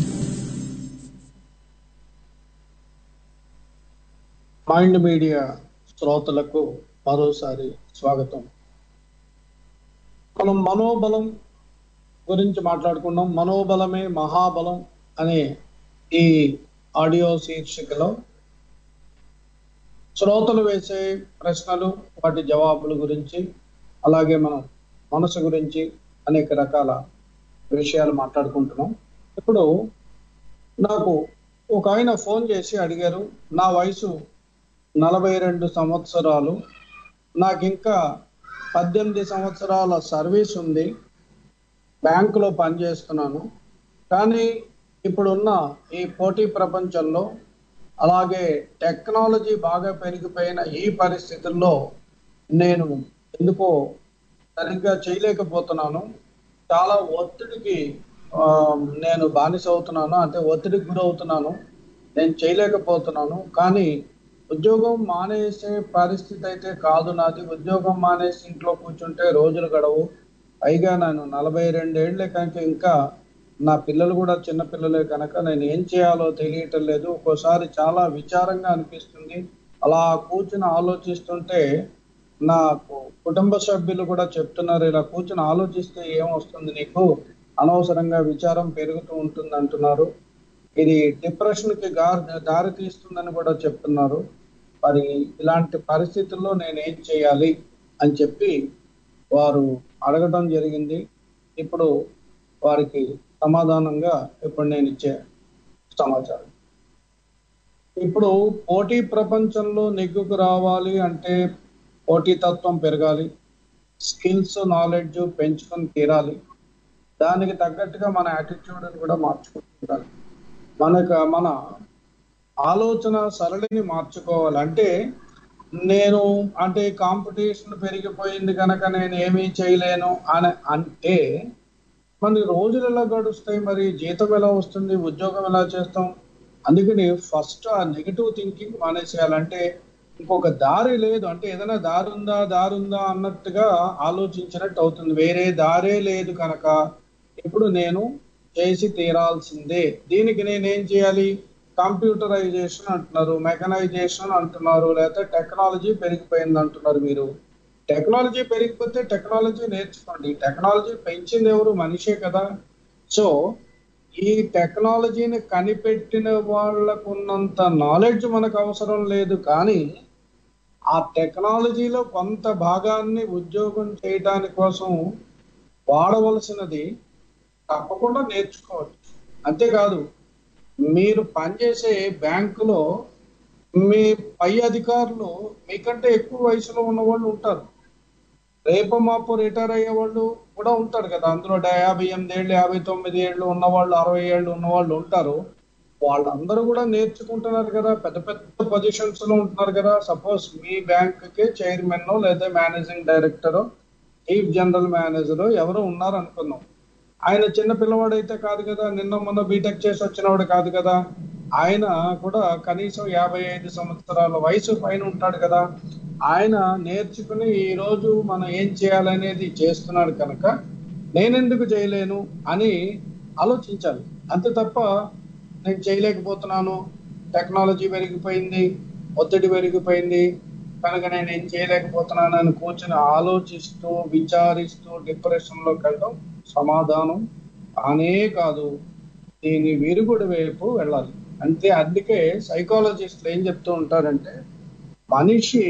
మైండ్ మీడియా శ్రోతలకు మరోసారి స్వాగతం మనం మనోబలం గురించి మాట్లాడుకున్నాం మనోబలమే మహాబలం అనే ఈ ఆడియో శీర్షికలో శ్రోతలు వేసే ప్రశ్నలు వాటి జవాబుల గురించి అలాగే మనం మనసు గురించి అనేక రకాల విషయాలు మాట్లాడుకుంటున్నాం ఇప్పుడు నాకు ఒక ఆయన ఫోన్ చేసి అడిగారు నా వయసు నలభై రెండు సంవత్సరాలు నాకు ఇంకా పద్దెనిమిది సంవత్సరాల సర్వీస్ ఉంది బ్యాంకులో పనిచేస్తున్నాను కానీ ఇప్పుడున్న ఈ పోటీ ప్రపంచంలో అలాగే టెక్నాలజీ బాగా పెరిగిపోయిన ఈ పరిస్థితుల్లో నేను ఎందుకో సరిగ్గా చేయలేకపోతున్నాను చాలా ఒత్తిడికి ఆ, నేను బానిస అవుతున్నాను అంటే ఒత్తిడికి గురవుతున్నాను నేను చేయలేకపోతున్నాను కానీ ఉద్యోగం మానేసే పరిస్థితి అయితే కాదు నాది ఉద్యోగం మానేసి ఇంట్లో కూర్చుంటే రోజులు గడవు పైగా నేను నలభై రెండేళ్లే కనుక ఇంకా నా పిల్లలు కూడా చిన్న పిల్లలే కనుక నేను ఏం చేయాలో తెలియటం లేదు ఒక్కోసారి చాలా విచారంగా అనిపిస్తుంది అలా కూర్చుని ఆలోచిస్తుంటే నాకు కుటుంబ సభ్యులు కూడా చెప్తున్నారు ఇలా కూర్చుని ఆలోచిస్తే ఏమొస్తుంది నీకు అనవసరంగా విచారం పెరుగుతూ ఉంటుంది అంటున్నారు ఇది డిప్రెషన్ కి దారి తీస్తుందని కూడా చెప్తున్నారు మరి ఇలాంటి పరిస్థితుల్లో నేను ఏం చేయాలి అని చెప్పి వారు అడగడం జరిగింది ఇప్పుడు వారికి సమాధానంగా ఇప్పుడు నేను ఇచ్చే సమాచారం ఇప్పుడు పోటీ ప్రపంచంలో నెగ్గుకు రావాలి అంటే పోటీతత్వం పెరగాలి స్కిల్స్ నాలెడ్జ్ పెంచుకొని తీరాలి దానికి తగ్గట్టుగా మన యాటిట్యూడ్ కూడా మార్చుకుంటుండాలి మనకు మన ఆలోచన సరళిని మార్చుకోవాలి అంటే నేను అంటే కాంపిటీషన్ పెరిగిపోయింది కనుక నేను ఏమీ చేయలేను అని అంటే మన రోజులు ఎలా గడుస్తాయి మరి జీతం ఎలా వస్తుంది ఉద్యోగం ఎలా చేస్తాం అందుకని ఫస్ట్ ఆ నెగిటివ్ థింకింగ్ మానేసేయాలంటే ఇంకొక దారి లేదు అంటే ఏదైనా దారి ఉందా దారి ఉందా అన్నట్టుగా ఆలోచించినట్టు అవుతుంది వేరే దారే లేదు కనుక ఇప్పుడు నేను చేసి తీరాల్సిందే దీనికి నేనేం చేయాలి కంప్యూటరైజేషన్ అంటున్నారు మెకనైజేషన్ అంటున్నారు లేకపోతే టెక్నాలజీ పెరిగిపోయింది అంటున్నారు మీరు టెక్నాలజీ పెరిగిపోతే టెక్నాలజీ నేర్చుకోండి టెక్నాలజీ పెంచింది ఎవరు మనిషే కదా సో ఈ టెక్నాలజీని కనిపెట్టిన వాళ్ళకున్నంత నాలెడ్జ్ మనకు అవసరం లేదు కానీ ఆ టెక్నాలజీలో కొంత భాగాన్ని ఉద్యోగం చేయడానికి కోసం వాడవలసినది తప్పకుండా నేర్చుకోవచ్చు అంతేకాదు మీరు పనిచేసే బ్యాంకులో మీ పై అధికారులు మీకంటే ఎక్కువ వయసులో ఉన్న వాళ్ళు ఉంటారు రేపు మాపు రిటైర్ అయ్యే వాళ్ళు కూడా ఉంటారు కదా అందులో డా- యాభై ఎనిమిది ఏళ్ళు యాభై తొమ్మిది ఏళ్ళు ఉన్న వాళ్ళు అరవై ఏళ్ళు ఉన్న వాళ్ళు ఉంటారు వాళ్ళందరూ కూడా నేర్చుకుంటున్నారు కదా పెద్ద పెద్ద పొజిషన్స్ లో ఉంటున్నారు కదా సపోజ్ మీ బ్యాంక్ కి చైర్మన్ లేదా managing director chief general manager ఎవరో ఉన్నారు అనుకుందాం ఆయన చిన్న పిల్లవాడైతే కాదు కదా నిన్న మొన్న బీటెక్ చేసి వచ్చినవాడు కాదు కదా ఆయన కూడా కనీసం యాభై ఐదు సంవత్సరాల వయసు పైన ఉంటాడు కదా ఆయన నేర్చుకుని ఈ రోజు మనం ఏం చేయాలనేది చేస్తున్నాడు కనుక నేనెందుకు చేయలేను అని ఆలోచించాలి అంతే తప్ప నేను చేయలేకపోతున్నాను టెక్నాలజీ పెరిగిపోయింది ఒత్తిడి పెరిగిపోయింది కనుక నేను ఏం చేయలేకపోతున్నాను అని కూర్చొని ఆలోచిస్తూ విచారిస్తూ డిప్రెషన్ లోకి వెళ్ళడం సమాధానం కానే కాదు దీని విరుగుడు వైపు వెళ్ళాలి అంతే అందుకే సైకాలజిస్టులు ఏం చెప్తూ ఉంటారంటే మనిషి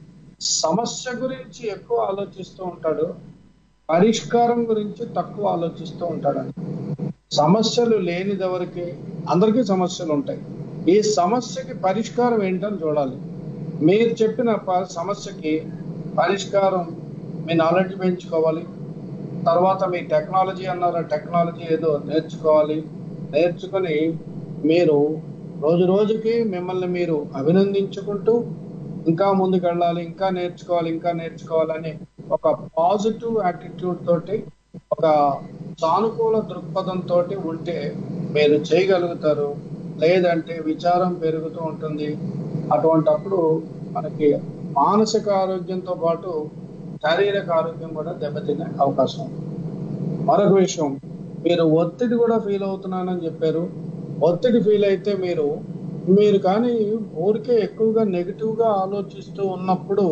సమస్య గురించి ఎక్కువ ఆలోచిస్తూ ఉంటాడు పరిష్కారం గురించి తక్కువ ఆలోచిస్తూ ఉంటాడంట సమస్యలు లేనిది ఎవరికి అందరికీ సమస్యలు ఉంటాయి ఈ సమస్యకి పరిష్కారం ఏంటని చూడాలి మీరు చెప్పిన ప- సమస్యకి పరిష్కారం మీ నాలెడ్జ్ పెంచుకోవాలి తర్వాత మీ టెక్నాలజీ అన్నారు టెక్నాలజీ ఏదో నేర్చుకోవాలి నేర్చుకొని మీరు రోజు రోజుకి మిమ్మల్ని మీరు అభినందించుకుంటూ ఇంకా ముందుకు వెళ్ళాలి ఇంకా నేర్చుకోవాలి ఇంకా నేర్చుకోవాలని ఒక పాజిటివ్ యాటిట్యూడ్ తోటి ఒక సానుకూల దృక్పథం తోటి ఉంటే మీరు చేయగలుగుతారు లేదంటే విచారం పెరుగుతూ ఉంటుంది అటువంటప్పుడు మనకి మానసిక ఆరోగ్యంతో పాటు శారీరక ఆరోగ్యం కూడా దెబ్బతినే అవకాశం ఉంది మరొక విషయం మీరు ఒత్తిడి కూడా ఫీల్ అవుతున్నానని చెప్పారు ఒత్తిడి ఫీల్ అయితే మీరు మీరు కానీ ఊరికే ఎక్కువగా నెగిటివ్ గా ఆలోచిస్తూ ఉన్నప్పుడు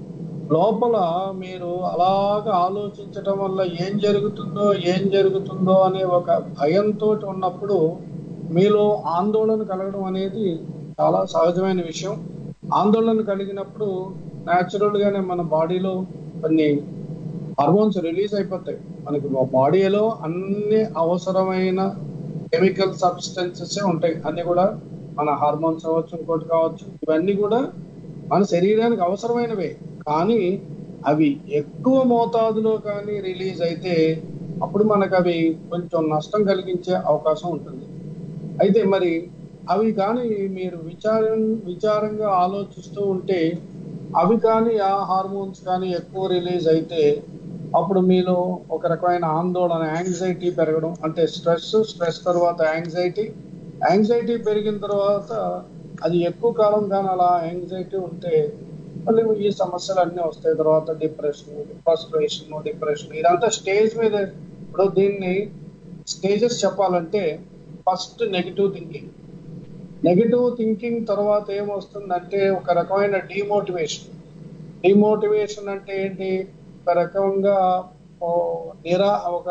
లోపల మీరు అలాగా ఆలోచించటం వల్ల ఏం జరుగుతుందో ఏం జరుగుతుందో అనే ఒక భయంతో ఉన్నప్పుడు మీలో ఆందోళన కలగడం అనేది చాలా సహజమైన విషయం ఆందోళన కలిగినప్పుడు న్యాచురల్ గానే మన బాడీలో కొన్ని హార్మోన్స్ రిలీజ్ అయిపోతాయి మనకి బాడీలో అన్ని అవసరమైన కెమికల్ సబ్స్టెన్సెస్ ఉంటాయి అన్ని కూడా మన హార్మోన్స్ అవ్వచ్చు ఇంకోటి కావచ్చు ఇవన్నీ కూడా మన శరీరానికి అవసరమైనవే కానీ అవి ఎక్కువ మోతాదులో కానీ రిలీజ్ అయితే అప్పుడు మనకు అవి కొంచెం నష్టం కలిగించే అవకాశం ఉంటుంది అయితే మరి అవి కానీ మీరు విచారం విచారంగా ఆలోచిస్తూ ఉంటే అవి కానీ ఆ హార్మోన్స్ కానీ ఎక్కువ రిలీజ్ అయితే అప్పుడు మీలో ఒక రకమైన ఆందోళన యాంగ్జైటీ పెరగడం అంటే స్ట్రెస్ స్ట్రెస్ తర్వాత యాంగ్జైటీ యాంగ్జైటీ పెరిగిన తర్వాత అది ఎక్కువ కాలం కానీ అలా యాంగ్జైటీ ఉంటే మళ్ళీ ఈ సమస్యలు అన్నీ వస్తాయి తర్వాత డిప్రెషన్ ఫ్రస్ట్రేషన్ డిప్రెషన్ ఇదంతా స్టేజ్ మీద ఇప్పుడు దీన్ని స్టేజెస్ చెప్పాలంటే first negative thinking negative thinking తర్వాత ఏమొస్తుందంటే ఒక రకమైన డిమోటివేషన్ డిమోటివేషన్ అంటే ఏంటి ఒక రకంగా ఓ నిరా ఒక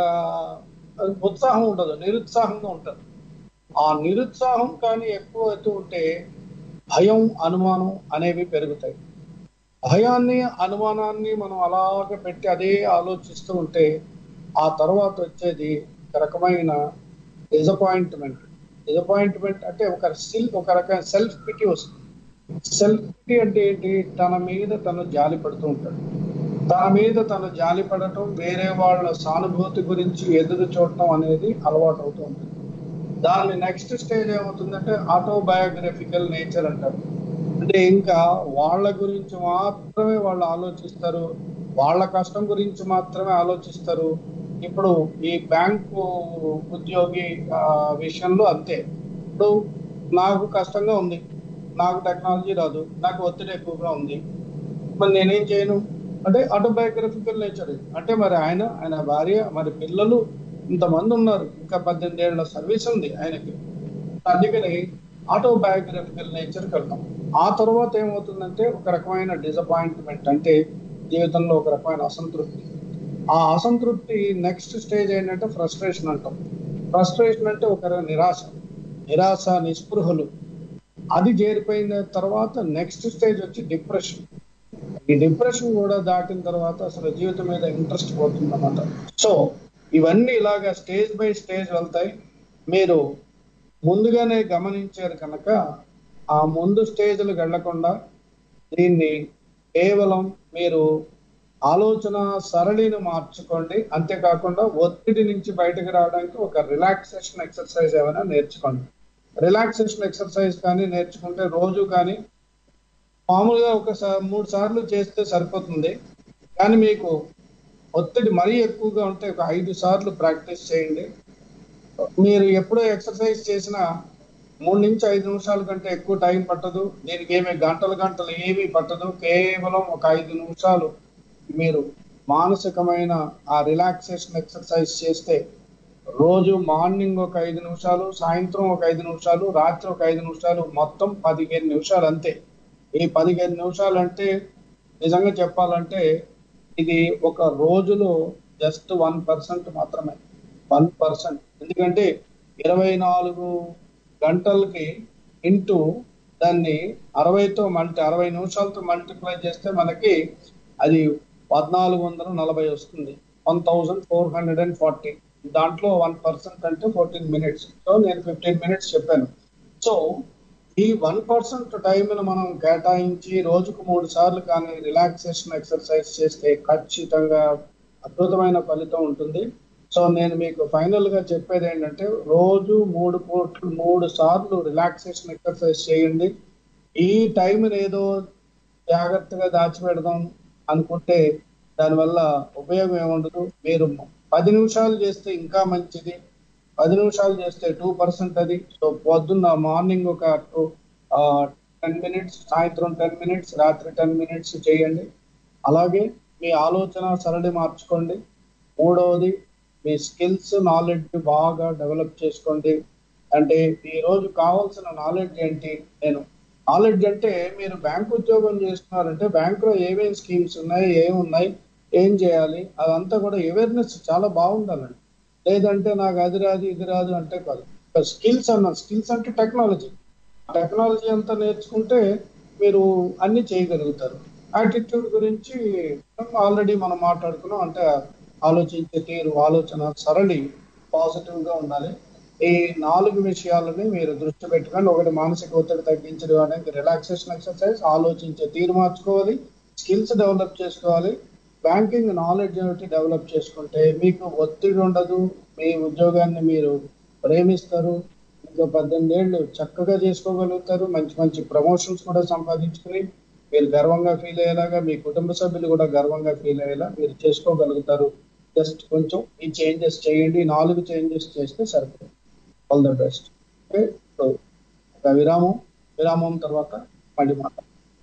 ఉత్సాహం ఉండదు నిరుత్సాహంగా ఉంటుంది ఆ నిరుత్సాహం కానీ ఎక్కువ అవుతూ ఉంటే భయం అనుమానం అనేవి పెరుగుతాయి భయాన్ని అనుమానాన్ని మనం అలాగే పెట్టి అదే ఆలోచిస్తూ ఉంటే ఆ తర్వాత వచ్చేది ఒక రకమైన డిసప్పాయింట్మెంట్ డిసప్పాయింట్మెంట్ అంటే ఒక సిల్ ఒక రకమైన సెల్ఫ్ పిటి వస్తుంది సెల్ఫ్ పిటి అంటే ఏంటి తన మీద తను జాలి పడుతూ ఉంటాడు తన మీద తను జాలి పడటం వేరే వాళ్ళ సానుభూతి గురించి ఎదురు చూడటం అనేది అలవాటు అవుతూ ఉంటుంది దాని నెక్స్ట్ స్టేజ్ ఏమవుతుందంటే ఆటోబయోగ్రఫికల్ నేచర్ అంటారు అంటే ఇంకా వాళ్ళ గురించి మాత్రమే వాళ్ళు ఆలోచిస్తారు వాళ్ళ కష్టం గురించి మాత్రమే ఆలోచిస్తారు ఇప్పుడు ఈ బ్యాంకు ఉద్యోగి ఆ, విషయంలో అంతే ఇప్పుడు నాకు కష్టంగా ఉంది నాకు టెక్నాలజీ రాదు నాకు ఒత్తిడి ఎక్కువగా ఉంది మరి నేనేం చేయను అంటే ఆటోబయోగ్రఫికల్ నేచర్ ఇది. అంటే మరి ఆయన ఆయన భార్య మరి పిల్లలు ఇంతమంది ఉన్నారు ఇంకా పద్దెనిమిది ఏళ్ల సర్వీస్ ఉంది ఆయనకి అందుకని ఆటోబయోగ్రఫికల్ నేచర్కి వెళ్తాం ఆ తర్వాత ఏమవుతుందంటే ఒక రకమైన డిసప్పాయింట్మెంట్ అంటే జీవితంలో ఒక రకమైన అసంతృప్తి ఆ అసంతృప్తి నెక్స్ట్ స్టేజ్ ఏంటంటే ఫ్రస్ట్రేషన్ అంటాం ఫ్రస్ట్రేషన్ అంటే ఒక రకమైన నిరాశ నిరాశ నిస్పృహలు అది చేరిపోయిన తర్వాత నెక్స్ట్ స్టేజ్ వచ్చి డిప్రెషన్ ఈ డిప్రెషన్ కూడా దాటిన తర్వాత అసలు జీవితం మీద ఇంట్రెస్ట్ పోతుంది అన్నమాట సో ఇవన్నీ ఇలాగా స్టేజ్ బై స్టేజ్ వెళ్తాయి మీరు ముందుగానే గమనించారు కనుక ఆ ముందు స్టేజ్లకు వెళ్లకుండా దీన్ని కేవలం మీరు ఆలోచన సరళిని మార్చుకోండి అంతేకాకుండా ఒత్తిడి నుంచి బయటకు రావడానికి ఒక రిలాక్సేషన్ ఎక్సర్సైజ్ ఏమైనా నేర్చుకోండి రిలాక్సేషన్ ఎక్సర్సైజ్ కానీ నేర్చుకుంటే రోజు కానీ మామూలుగా ఒక సా- మూడు సార్లు చేస్తే సరిపోతుంది కానీ మీకు ఒత్తిడి మరీ ఎక్కువగా ఉంటే ఒక ఐదు సార్లు ప్రాక్టీస్ చేయండి మీరు ఎప్పుడో ఎక్సర్సైజ్ చేసినా మూడు నుంచి ఐదు నిమిషాల కంటే ఎక్కువ టైం పట్టదు దీనికి ఏమీ గంటలు గంటలు ఏమీ పట్టదు కేవలం ఒక ఐదు నిమిషాలు మీరు మానసికమైన ఆ రిలాక్సేషన్ ఎక్సర్సైజ్ చేస్తే రోజు మార్నింగ్ ఒక ఐదు నిమిషాలు సాయంత్రం ఒక ఐదు నిమిషాలు రాత్రి ఒక ఐదు నిమిషాలు మొత్తం పదిహేను నిమిషాలు అంతే ఈ పదిహేను నిమిషాలు అంటే నిజంగా చెప్పాలంటే ఇది ఒక రోజులో జస్ట్ వన్ పర్సెంట్ మాత్రమే వన్ పర్సెంట్ ఎందుకంటే ఇరవై నాలుగు గంటలకి ఇంటూ దాన్ని అరవైతో మల్టీ అరవై నిమిషాలతో మల్టిప్లై చేస్తే మనకి అది పద్నాలుగు వందల నలభై వస్తుంది one thousand four hundred and forty దాంట్లో వన్ పర్సెంట్ అంటే ఫోర్టీన్ మినిట్స్ సో నేను ఫిఫ్టీన్ మినిట్స్ చెప్పాను సో ఈ వన్ పర్సెంట్ టైంను మనం కేటాయించి రోజుకు మూడు సార్లు కానీ రిలాక్సేషన్ ఎక్సర్సైజ్ చేస్తే ఖచ్చితంగా అద్భుతమైన ఫలితం ఉంటుంది సో నేను మీకు ఫైనల్ గా చెప్పేది ఏంటంటే రోజు మూడు పూట్లు మూడు సార్లు రిలాక్సేషన్ ఎక్సర్సైజ్ చేయండి ఈ టైంని ఏదో జాగ్రత్తగా దాచిపెడదాం అనుకుంటే దానివల్ల ఉపయోగం ఏముండదు మీరు పది నిమిషాలు చేస్తే ఇంకా మంచిది పది నిమిషాలు చేస్తే టూ పర్సెంట్ అది సో పొద్దున్న మార్నింగ్ ఒక టూ టెన్ మినిట్స్ సాయంత్రం టెన్ మినిట్స్ రాత్రి టెన్ మినిట్స్ చేయండి అలాగే మీ ఆలోచన సరళి మార్చుకోండి మూడవది మీ స్కిల్స్ నాలెడ్జ్ బాగా డెవలప్ చేసుకోండి అంటే ఈ రోజు కావాల్సిన నాలెడ్జ్ ఏంటి నేను నాలెడ్జ్ అంటే మీరు బ్యాంక్ ఉద్యోగం చేస్తున్నారంటే బ్యాంకులో ఏమేమి స్కీమ్స్ ఉన్నాయి ఏమి ఉన్నాయి ఏం చేయాలి అదంతా కూడా అవేర్నెస్ చాలా బాగుండాలండి లేదంటే నాకు అది రాదు ఇది రాదు అంటే కాదు స్కిల్స్ అన్న స్కిల్స్ అంటే టెక్నాలజీ టెక్నాలజీ అంతా నేర్చుకుంటే మీరు అన్ని చేయగలుగుతారు యాటిట్యూడ్ గురించి ఆల్రెడీ మనం మాట్లాడుకున్నాం అంటే ఆలోచించే తీరు ఆలోచన సరళి పాజిటివ్ గా ఉండాలి ఈ నాలుగు విషయాలని మీరు దృష్టి పెట్టుకొని ఒకటి మానసిక ఒత్తిడి తగ్గించడం అనేది రిలాక్సేషన్ ఎక్సర్సైజ్ ఆలోచించే తీరు మార్చుకోవాలి స్కిల్స్ డెవలప్ చేసుకోవాలి బ్యాంకింగ్ నాలెడ్జ్ ఒకటి డెవలప్ చేసుకుంటే మీకు ఒత్తిడి ఉండదు మీ ఉద్యోగాన్ని మీరు ప్రేమిస్తారు ఇంకా పద్దెనిమిది ఏళ్ళు చక్కగా చేసుకోగలుగుతారు మంచి మంచి ప్రమోషన్స్ కూడా సంపాదించుకుని మీరు గర్వంగా ఫీల్ అయ్యేలాగా మీ కుటుంబ సభ్యులు కూడా గర్వంగా ఫీల్ అయ్యేలా మీరు చేసుకోగలుగుతారు జస్ట్ కొంచెం ఈ చేంజెస్ చేయండి ఈ నాలుగు చేంజెస్ చేస్తే సరిపోతుంది all the best okay so ఒక విరామం విరామం తర్వాత మళ్ళీ మాట్లాడతాం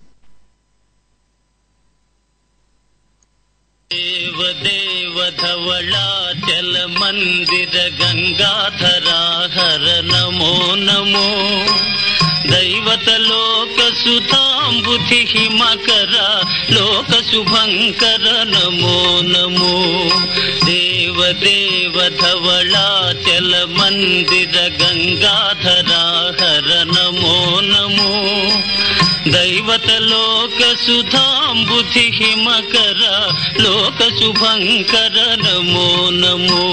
దేవ దేవ ధవళాచల మందిర గంగాధరా హర నమో నమో దైవత లోక సుధాంబుధి మకర లోక శుభంకర నమో నమో దేవ దేవ ధవళాచల మందిర గంగాధరా హర నమో నమో దైవత లోక సుధాంబుధి మకర లోక శుభంకర నమో నమో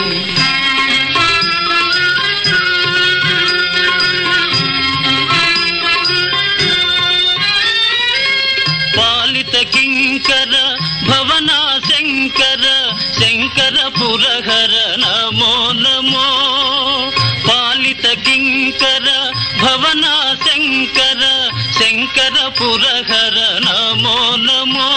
పాలిత కింకర భవనా శంకర శంకర పురహర నమో నమో పాలిత కింకర భవనా శంకర శంకర పురహర నమో నమో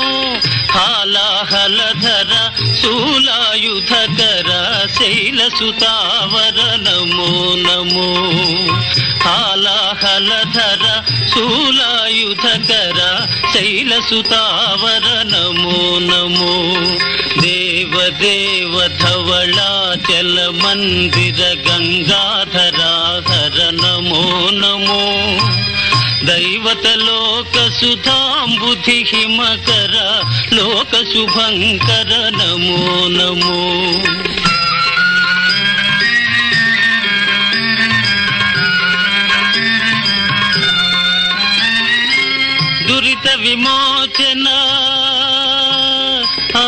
హాలాహలధర శూలాయుధకర శైలసుతావర నమో నమో హాలాహలధర శూలాయుధకర శైలసుతావర నమో నమో దేవ దేవ ధవళాచల మందిర గంగాధరా హర నమో నమో దైవత లోక సుధాంబుధి మకర లోక శుభంకర నమో నమో దురిత విమోచన ఆ,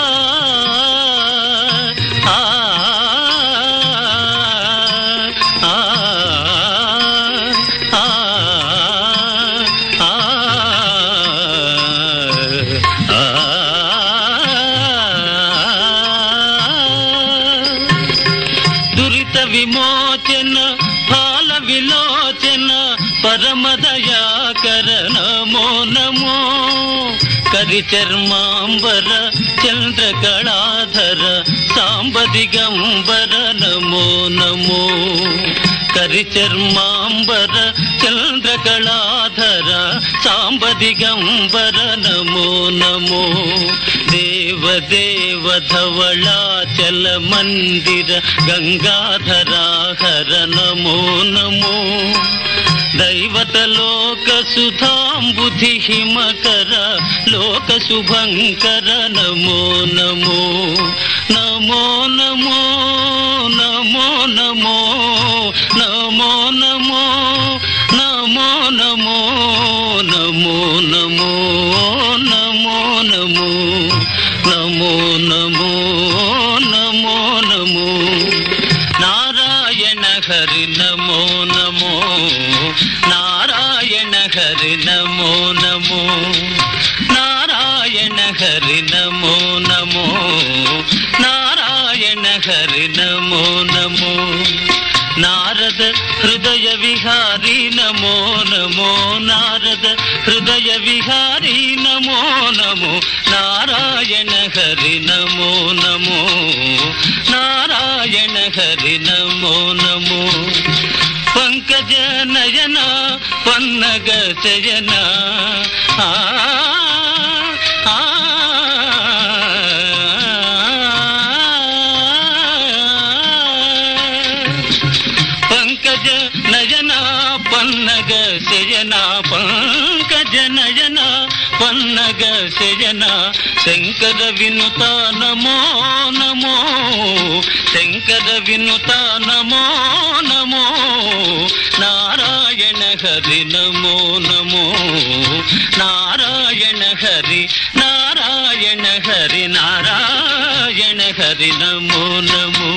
ఆ, ఆ, ఆ, దురిత విమోచన ఫాల విలోచన పరమదయాకర నమో నమో కరి చర్మాంబర చంద్రకళాధర సాంబదిగంబర నమో నమో కరి చర్మాంబర చంద్రకళాధర సాంబదిగంబర నమో నమో దేవ దేవ ధవళాచల మందిర గంగాధరా హర నమో నమో దైవత లోక సుధాంబుధి మకర లోక శుభంకర నమో నమో నమో నమో నమో నమో నమో నమో నమో నమో నమో నమో నమో నమో నమో నమో నమో నమో నారాయణ హరి నమో నమో నారాయణ హరి నమో నమో నారాయణ హరి నమో నమో నారాయణ హరి నమో నమో నారద హృదయ విహారీ నమో నమో నారద హృదయ విహారీ నమో నమో నారాయణ నారాయణ హరి నమో నమో నారాయణ హరి నమో నమో పంకజ నయన పన్నగ శయన ఆ ఆ, పంకజ నయన పన్నగ శయన పంకజ నయన పన్నగ శయన శంకర వినుత నమో నమో శంకర వినుత నమో నమో నారాయణ హరి నమో నమో నారాయణ హరి నారాయణ హరి నారాయణ హరి నమో నమో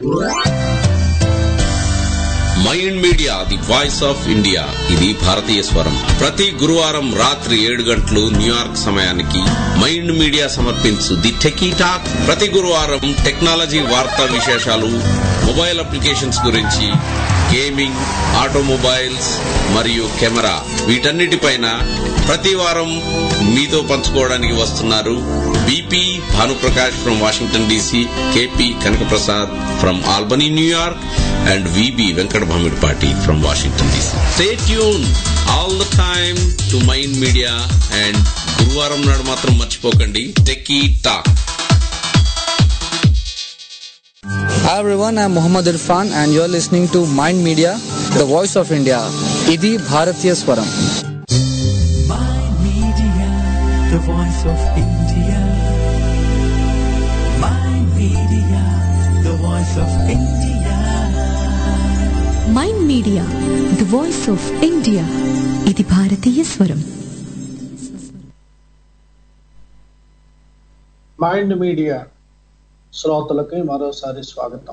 mind media the voice of India ఇది భారతీయ స్వరం ప్రతి గురువారం రాత్రి ఏడు గంటలు న్యూయార్క్ సమయానికి మైండ్ మీడియా సమర్పించు ది టెకీ టాక్ ప్రతి గురువారం టెక్నాలజీ వార్తా విశేషాలు మొబైల్ అప్లికేషన్స్ గురించి గేమింగ్ ఆటోమొబైల్స్ మరియు కెమెరా వీటన్నిటిపైన ప్రతి వారం మీతో పంచుకోవడానికి వస్తున్నారు BP Bhanuprakash from Washington DC KP Kanakaprasad from Albany New York and VB Venkat Bhamidpati from Washington DC. Stay tuned all the time to Mind Media and గురువారం నాడు మాత్రం మర్చిపోకండి techie talk Hi everyone, I'm Muhammad Irfan and you're listening to Mind Media, the voice of India. Idi Bharatiya Swaram. Mind Media, the voice of India. Mind Media, the voice of India. Mind media the voice of India ఇది భారతీయ స్వరం మైండ్ మీడియా శ్రోతలకి మరోసారి స్వాగతం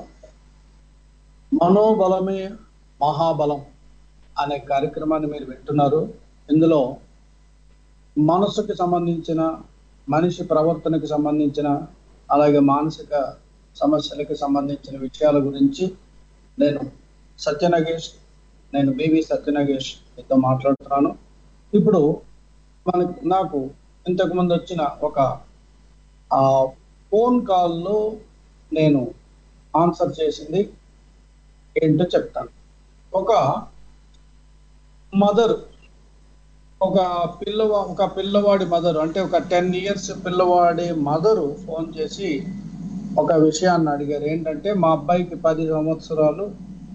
మనోబలమే మహాబలం అనే కార్యక్రమాన్ని మీరు వింటున్నారు ఇందులో మనసుకి సంబంధించిన మనిషి ప్రవర్తనకి సంబంధించిన అలాగే మానసిక సమస్యలకి సంబంధించిన విషయాల గురించి నేను సత్యనగేష్ నేను బీవీ సత్యనగేష్ మీతో మాట్లాడుతున్నాను ఇప్పుడు మనకు నాకు ఇంతకు ముందు వచ్చిన ఒక ఆ ఫోన్ కాల్లో నేను ఆన్సర్ చేసింది ఏంటో చెప్తాను ఒక మదర్ ఒక పిల్లవా ఒక పిల్లవాడి మదర్ అంటే ఒక టెన్ ఇయర్స్ పిల్లవాడి మదరు ఫోన్ చేసి ఒక విషయాన్ని అడిగారు ఏంటంటే మా అబ్బాయికి పది సంవత్సరాలు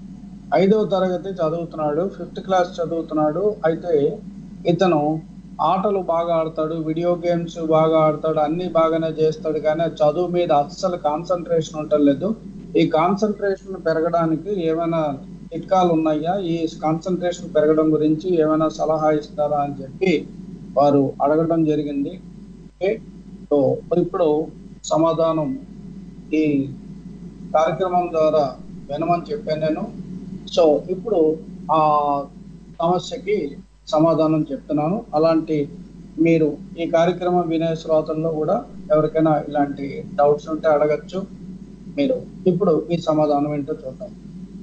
ఐదవ తరగతి చదువుతున్నాడు ఫిఫ్త్ క్లాస్ చదువుతున్నాడు అయితే ఇతను ఆటలు బాగా ఆడతాడు వీడియో గేమ్స్ బాగా ఆడతాడు అన్ని బాగానే చేస్తాడు కానీ చదువు మీద అస్సలు కాన్సన్ట్రేషన్ ఉండలేదు ఈ కాన్సన్ట్రేషన్ పెరగడానికి ఏమైనా చిట్కాలు ఉన్నాయా ఈ కాన్సన్ట్రేషన్ పెరగడం గురించి ఏమైనా సలహా ఇస్తారా అని చెప్పి వారు అడగడం జరిగింది ఓకే సో ఇప్పుడు సమాధానం ఈ కార్యక్రమం ద్వారా వినమని చెప్పాను నేను సో ఇప్పుడు ఆ సమస్యకి సమాధానం చెప్తున్నాను అలాంటి మీరు ఈ కార్యక్రమం వినే శ్రోతల్లో కూడా ఎవరికైనా ఇలాంటి డౌట్స్ ఉంటే అడగచ్చు మీరు ఇప్పుడు ఈ సమాధానం ఏంటో చూద్దాం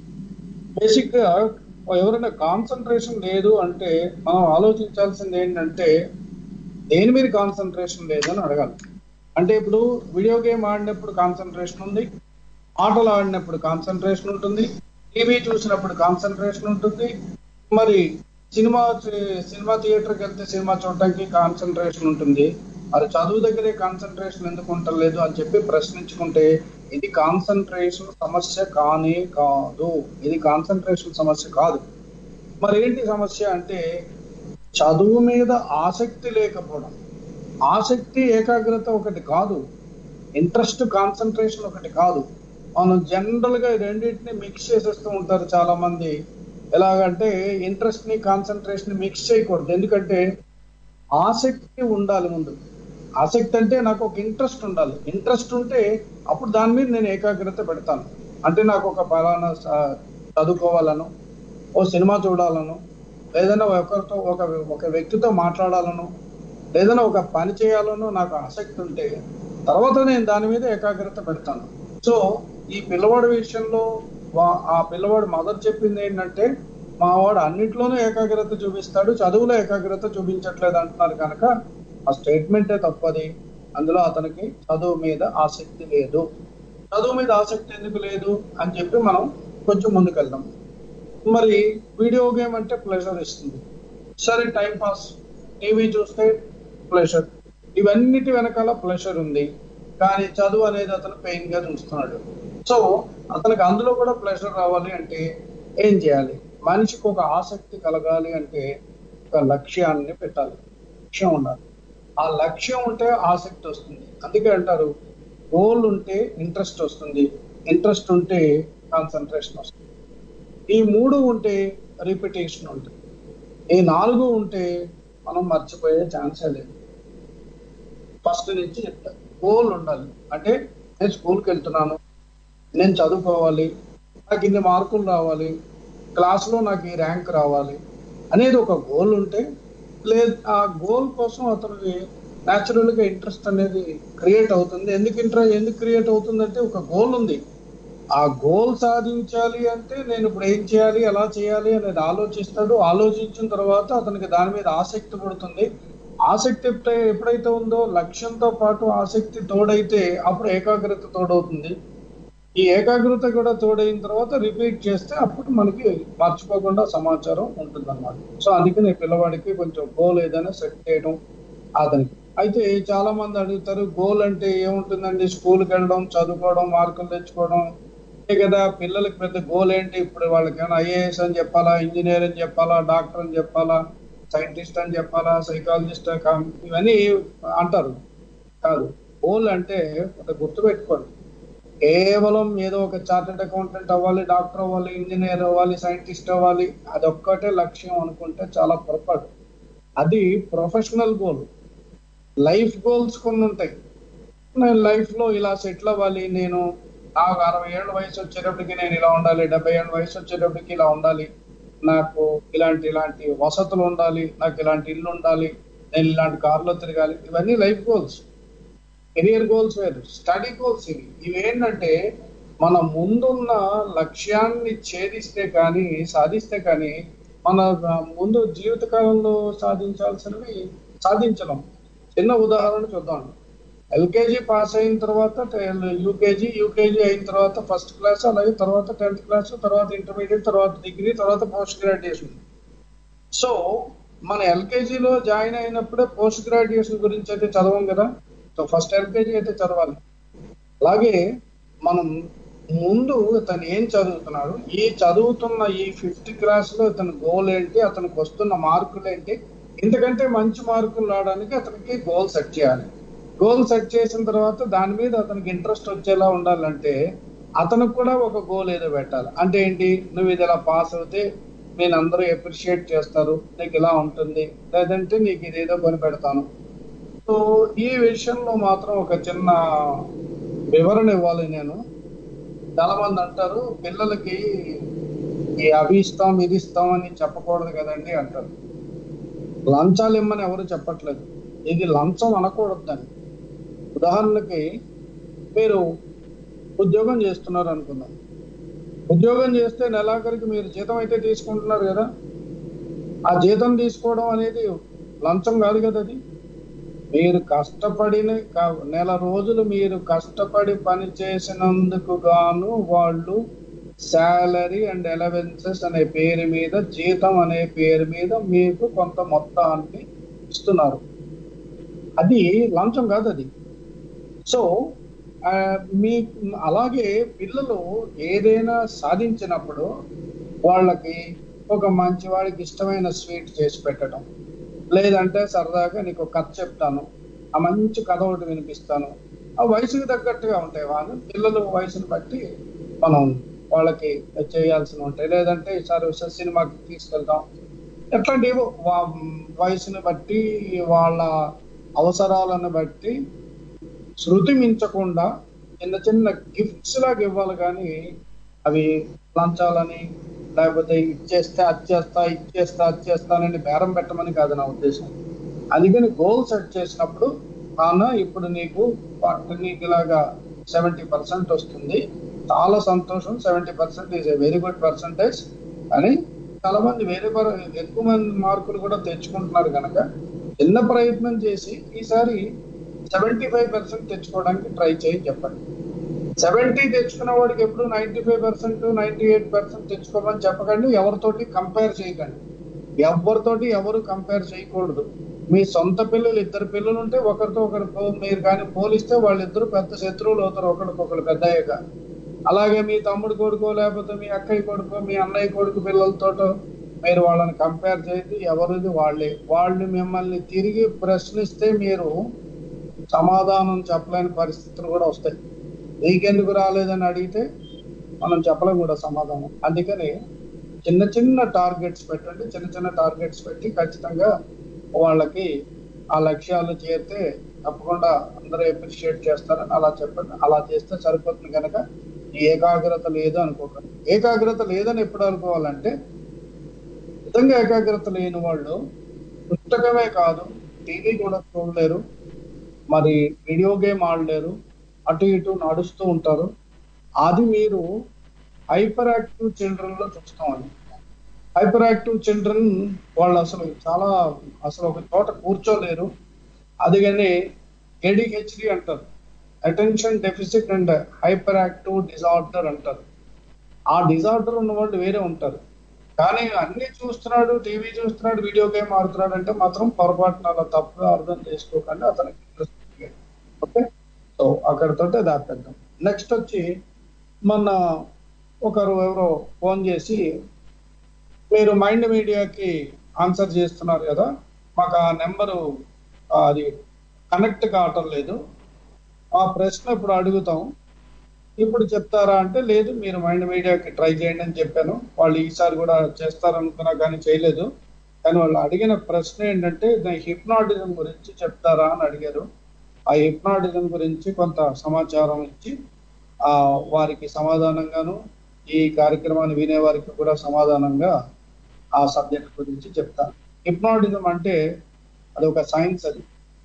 బేసిక్ గా ఎవరైనా కాన్సన్ట్రేషన్ లేదు అంటే మనం ఆలోచించాల్సింది ఏంటంటే దేని మీద కాన్సన్ట్రేషన్ లేదు అని అడగాలి అంటే ఇప్పుడు వీడియో గేమ్ ఆడినప్పుడు కాన్సన్ట్రేషన్ ఉంది ఆటలు ఆడినప్పుడు కాన్సన్ట్రేషన్ ఉంటుంది టీవీ చూసినప్పుడు కాన్సన్ట్రేషన్ ఉంటుంది మరి సినిమా చే- సినిమా థియేటర్కి వెళ్తే సినిమా చూడడానికి కాన్సన్ట్రేషన్ ఉంటుంది మరి చదువు దగ్గరే కాన్సన్ట్రేషన్ ఎందుకు ఉండలేదు అని చెప్పి ప్రశ్నించుకుంటే ఇది కాన్సన్ట్రేషన్ సమస్య కానే కాదు ఇది కాన్సన్ట్రేషన్ సమస్య కాదు మరి ఏంటి సమస్య అంటే చదువు మీద ఆసక్తి లేకపోవడం ఆసక్తి ఏకాగ్రత ఒకటి కాదు ఇంట్రెస్ట్ కాన్సన్ట్రేషన్ ఒకటి కాదు మనం జనరల్ గా ఈ రెండింటిని మిక్స్ చేసేస్తూ ఉంటారు చాలా మంది ఎలాగంటే ఇంట్రెస్ట్ ని కాన్సన్ట్రేషన్ మిక్స్ చేయకూడదు ఎందుకంటే ఆసక్తి ఉండాలి ముందు ఆసక్తి అంటే నాకు ఒక ఇంట్రెస్ట్ ఉండాలి ఇంట్రెస్ట్ ఉంటే అప్పుడు దాని మీద నేను ఏకాగ్రత పెడతాను అంటే నాకు ఒక పలానా స- చదువుకోవాలను ఓ సినిమా చూడాలను ఏదైనా ఒకరితో ఒక ఒక వ్యక్తితో మాట్లాడాలను ఏదైనా ఒక పని చేయాలనో నాకు ఆసక్తి ఉంటే తర్వాత నేను దాని మీద ఏకాగ్రత పెడతాను సో ఈ పిల్లవాడి విషయంలో వా- ఆ పిల్లవాడి మదర్ చెప్పింది ఏంటంటే మా వాడు అన్నిట్లోనూ ఏకాగ్రత చూపిస్తాడు చదువులో ఏకాగ్రత చూపించట్లేదు అంటున్నారు కనుక ఆ స్టేట్మెంటే తప్పది అందులో అతనికి చదువు మీద ఆసక్తి లేదు చదువు మీద ఆసక్తి ఎందుకు లేదు అని చెప్పి మనం కొంచెం ముందుకెళ్దాం మరి వీడియో గేమ్ అంటే ప్లెజర్ ఇస్తుంది సరే టైం పాస్ టీవీ చూస్తే ప్లెషర్ ఇవన్నిటి వెనకాల ప్లెషర్ ఉంది కానీ చదువు అనేది అతను పెయిన్ గా చూస్తున్నాడు సో అతనికి అందులో కూడా ప్లెషర్ రావాలి అంటే ఏం చేయాలి మనిషికి ఒక ఆసక్తి కలగాలి అంటే ఒక లక్ష్యాన్ని పెట్టాలి లక్ష్యం ఉండాలి ఆ లక్ష్యం ఉంటే ఆసక్తి వస్తుంది అందుకే అంటారు గోల్ ఉంటే ఇంట్రెస్ట్ వస్తుంది ఇంట్రెస్ట్ ఉంటే కాన్సన్ట్రేషన్ వస్తుంది ఈ మూడు ఉంటే రిపిటేషన్ ఉంటుంది ఈ నాలుగు ఉంటే మనం మర్చిపోయే ఛాన్సే లేదు ఫస్ట్ నుంచి చెప్తా గోల్ ఉండాలి అంటే నేను స్కూల్కి వెళ్తున్నాను నేను చదువుకోవాలి నాకు ఇన్ని మార్కులు రావాలి క్లాస్లో నాకు ఈ ర్యాంక్ రావాలి అనేది ఒక గోల్ ఉంటే లేదు ఆ గోల్ కోసం అతనికి న్యాచురల్ గా ఇంట్రెస్ట్ అనేది క్రియేట్ అవుతుంది ఎందుకు ఇంట్రెస్ట్ ఎందుకు క్రియేట్ అవుతుందంటే ఒక గోల్ ఉంది ఆ గోల్ సాధించాలి అంటే నేను ఇప్పుడు ఏం చేయాలి ఎలా చేయాలి అనేది ఆలోచిస్తాడు ఆలోచించిన తర్వాత అతనికి దాని మీద ఆసక్తి పడుతుంది ఆసక్తి ఎప్పుడై- ఎప్పుడైతే ఉందో లక్ష్యంతో పాటు ఆసక్తి తోడైతే అప్పుడు ఏకాగ్రత తోడవుతుంది ఈ ఏకాగ్రత కూడా తోడైన తర్వాత రిపీట్ చేస్తే అప్పుడు మనకి మర్చిపోకుండా సమాచారం ఉంటుంది అనమాట సో అందుకని పిల్లవాడికి కొంచెం గోల్ ఏదైనా సెట్ చేయడం అతనికి అయితే చాలా మంది అడుగుతారు గోల్ అంటే ఏముంటుందండి స్కూల్కి వెళ్ళడం చదువుకోవడం మార్కులు తెచ్చుకోవడం అంతే కదా పిల్లలకి పెద్ద గోల్ ఏంటి ఇప్పుడు వాళ్ళకి ఏమైనా ఐఏఎస్ అని చెప్పాలా ఇంజనీర్ అని చెప్పాలా డాక్టర్ అని చెప్పాలా సైంటిస్ట్ అని చెప్పాలా సైకాలజిస్ట్ ఇవన్నీ అంటారు కాదు గోల్ అంటే ఒక గుర్తుపెట్టుకోండి కేవలం ఏదో ఒక చార్టెడ్ అకౌంటెంట్ అవ్వాలి డాక్టర్ అవ్వాలి ఇంజనీర్ అవ్వాలి సైంటిస్ట్ అవ్వాలి అదొక్కటే లక్ష్యం అనుకుంటే చాలా పొరపాటు అది ప్రొఫెషనల్ గోల్ లైఫ్ గోల్స్ కొన్ని ఉంటాయి నేను లైఫ్ లో ఇలా సెటిల్ అవ్వాలి నేను నాకు అరవై ఏళ్ళ వయసు వచ్చేటప్పటికి నేను ఇలా ఉండాలి డెబ్బై ఏళ్ళ వయసు వచ్చేటప్పటికి ఇలా ఉండాలి నాకు ఇలాంటి ఇలాంటి వసతులు ఉండాలి నాకు ఇలాంటి ఇల్లు ఉండాలి నేను ఇలాంటి కార్లో తిరగాలి ఇవన్నీ లైఫ్ గోల్స్ కెరియర్ గోల్స్ వేరు స్టడీ గోల్స్ ఇవి ఇవేంటంటే మన ముందున్న లక్ష్యాన్ని ఛేదిస్తే కానీ సాధిస్తే కానీ మన ముందు జీవితకాలంలో సాధించాల్సినవి సాధించలేం చిన్న ఉదాహరణ చూద్దాం ఎల్కేజీ పాస్ అయిన తర్వాత యూకేజీ యూకేజీ అయిన తర్వాత ఫస్ట్ క్లాస్ అలాగే తర్వాత టెన్త్ క్లాస్ తర్వాత ఇంటర్మీడియట్ తర్వాత డిగ్రీ తర్వాత పోస్ట్ గ్రాడ్యుయేషన్ సో మన ఎల్కేజీలో జాయిన్ అయినప్పుడే పోస్ట్ గ్రాడ్యుయేషన్ గురించి అయితే చదవం కదా సో ఫస్ట్ ఎల్కేజీ అయితే చదవాలి అలాగే మనం ముందు ఇతను ఏం చదువుతున్నాడు ఈ చదువుతున్న ఈ ఫిఫ్త్ క్లాస్ లో ఇతని గోల్ ఏంటి అతనికి వస్తున్న మార్కులు ఏంటి ఇంతకంటే మంచి మార్కులు రావడానికి అతనికి గోల్ సెట్ చేయాలి గోల్ సెట్ చేసిన తర్వాత దాని మీద అతనికి ఇంట్రెస్ట్ వచ్చేలా ఉండాలంటే అతనికి కూడా ఒక గోల్ ఏదో పెట్టాలి అంటే ఏంటి నువ్వు ఇది ఇలా పాస్ అవుతే నేను అందరూ అప్రిషియేట్ చేస్తారు నీకు ఇలా ఉంటుంది లేదంటే నీకు ఇదేదో కొని పెడతాను సో ఈ విషయంలో మాత్రం ఒక చిన్న వివరణ ఇవ్వాలి నేను చాలా మంది అంటారు పిల్లలకి ఈ అవి ఇస్తాం ఇది ఇస్తాం అని చెప్పకూడదు కదండి అంటారు లంచాలు ఇమ్మని ఎవరు చెప్పట్లేదు ఇది లంచం అనకూడదు దాన్ని ఉదాహరణకి మీరు ఉద్యోగం చేస్తున్నారు అనుకుందాం ఉద్యోగం చేస్తే నెలాఖరికి మీరు జీతం అయితే తీసుకుంటున్నారు కదా ఆ జీతం తీసుకోవడం అనేది లంచం కాదు కదా అది మీరు కష్టపడిన క- నెల రోజులు మీరు కష్టపడి పని చేసినందుకు గాను వాళ్ళు శాలరీ అండ్ ఎలవెన్సెస్ అనే పేరు మీద జీతం అనే పేరు మీద మీకు కొంత మొత్తాన్ని ఇస్తున్నారు అది లంచం కాదు అది సో ఆ, మీ అలాగే పిల్లలు ఏదైనా సాధించినప్పుడు వాళ్ళకి ఒక మంచి వాడికి ఇష్టమైన స్వీట్ చేసి పెట్టడం లేదంటే సరదాగా నీకు ఒక కథ చెప్తాను ఆ మంచి కథ ఒకటి వినిపిస్తాను ఆ వయసుకి తగ్గట్టుగా ఉంటాయి వాళ్ళు పిల్లలు వయసుని బట్టి మనం వాళ్ళకి చేయాల్సి ఉంటాయి లేదంటే ఈసారి ఒకసారి సినిమాకి తీసుకెళ్తాం ఎట్లాంటివి వా- వయసుని బట్టి వాళ్ళ అవసరాలను బట్టి శృతి మించకుండా చిన్న చిన్న గిఫ్ట్స్ లాగా ఇవ్వాలి కానీ అవి లంచాలని లేకపోతే ఇచ్చేస్తే అది చేస్తా ఇచ్చేస్తా అది చేస్తానని బేరం పెట్టమని కాదు నా ఉద్దేశం అందుకని గోల్ సెట్ చేసినప్పుడు నాన్న ఇప్పుడు నీకు నీకు ఇలాగా సెవెంటీ పర్సెంట్ వస్తుంది చాలా సంతోషం seventy percent is a very good percentage అని చాలా మంది వేరే పర- ఎక్కువ మంది మార్కులు కూడా తెచ్చుకుంటున్నారు కనుక చిన్న ప్రయత్నం చేసి ఈసారి సెవెంటీ ఫైవ్ పర్సెంట్ తెచ్చుకోవడానికి ట్రై చేయి చెప్పండి సెవెంటీ తెచ్చుకున్న వాడికి ఎప్పుడు ninety five percent ninety eight percent తెచ్చుకోమని చెప్పకండి ఎవరితోటి కంపేర్ చేయకండి ఎవరితోటి ఎవరు కంపేర్ చేయకూడదు మీ సొంత పిల్లలు ఇద్దరు పిల్లలు ఉంటే ఒకరితో ఒకరు పో- మీరు కానీ పోలిస్తే వాళ్ళిద్దరు పెద్ద శత్రువులు అవుతారు ఒకరికొకరు పెద్ద అయ్యాక అలాగే మీ తమ్ముడు కొడుకో లేకపోతే మీ అక్కయ్య కొడుకో మీ అన్నయ్య కొడుకు పిల్లలతోటో మీరు వాళ్ళని కంపేర్ చేయదు ఎవరిది వాళ్ళే వాళ్ళు మిమ్మల్ని తిరిగి ప్రశ్నిస్తే మీరు సమాధానం చెప్పలేని పరిస్థితులు కూడా వస్తాయి నీకెందుకు రాలేదని అడిగితే మనం చెప్పలేం కూడా సమాధానం అందుకని చిన్న చిన్న టార్గెట్స్ పెట్టండి చిన్న చిన్న టార్గెట్స్ పెట్టి ఖచ్చితంగా వాళ్ళకి ఆ లక్ష్యాలు చేరితే తప్పకుండా అందరూ అప్రిషియేట్ చేస్తారని అలా చెప్పండి అలా చేస్తే సరిపోతుంది కనుక ఈ ఏకాగ్రత లేదు అనుకోకండి ఏకాగ్రత లేదని ఎప్పుడు అనుకోవాలంటే నిజంగా ఏకాగ్రత లేని వాళ్ళు పుస్తకమే కాదు టీవీ కూడా చూడలేరు మరి వీడియో గేమ్ ఆడలేరు అటు ఇటు నడుస్తూ ఉంటారు అది మీరు హైపర్ యాక్టివ్ చిల్డ్రన్ లో చూస్తామండి హైపర్ యాక్టివ్ చిల్డ్రన్ వాళ్ళు అసలు చాలా అసలు ఒక చోట కూర్చోలేరు అది కానీ ఏడిహెచ్డి అంటారు attention deficit and hyperactive disorder అంటారు ఆ డిజార్డర్ ఉన్న వాళ్ళు వేరే ఉంటారు కానీ అన్ని చూస్తున్నాడు టీవీ చూస్తున్నాడు వీడియో గేమ్ ఆడుతున్నాడు అంటే మాత్రం పొరపాటున అలా తప్పుగా అర్థం చేసుకోకండి అతనికి ఇంట్రెస్ట్ ఓకే సో అక్కడతోటే అది ఆపేద్దాం నెక్స్ట్ వచ్చి మొన్న ఒకరు ఎవరో ఫోన్ చేసి మీరు మైండ్ మీడియాకి ఆన్సర్ చేస్తున్నారు కదా మాకు ఆ నెంబరు అది కనెక్ట్ కావటం లేదు ఆ ప్రశ్న ఇప్పుడు అడుగుతాం ఇప్పుడు చెప్తారా అంటే లేదు మీరు మైండ్ మీడియాకి ట్రై చేయండి అని చెప్పాను వాళ్ళు ఈసారి కూడా చేస్తారనుకున్నా కానీ చేయలేదు కానీ వాళ్ళు అడిగిన ప్రశ్న ఏంటంటే హిప్నాటిజం గురించి చెప్తారా అని అడిగారు ఆ హిప్నాటిజం గురించి కొంత సమాచారం ఇచ్చి ఆ వారికి సమాధానంగాను ఈ కార్యక్రమాన్ని వినే వారికి కూడా సమాధానంగా ఆ సబ్జెక్ట్ గురించి చెప్తాను హిప్నాటిజం అంటే అది ఒక సైన్స్ అది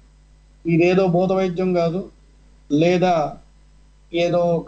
ఇదేదో భూత వైద్యం కాదు లేదా ఏదో ఒక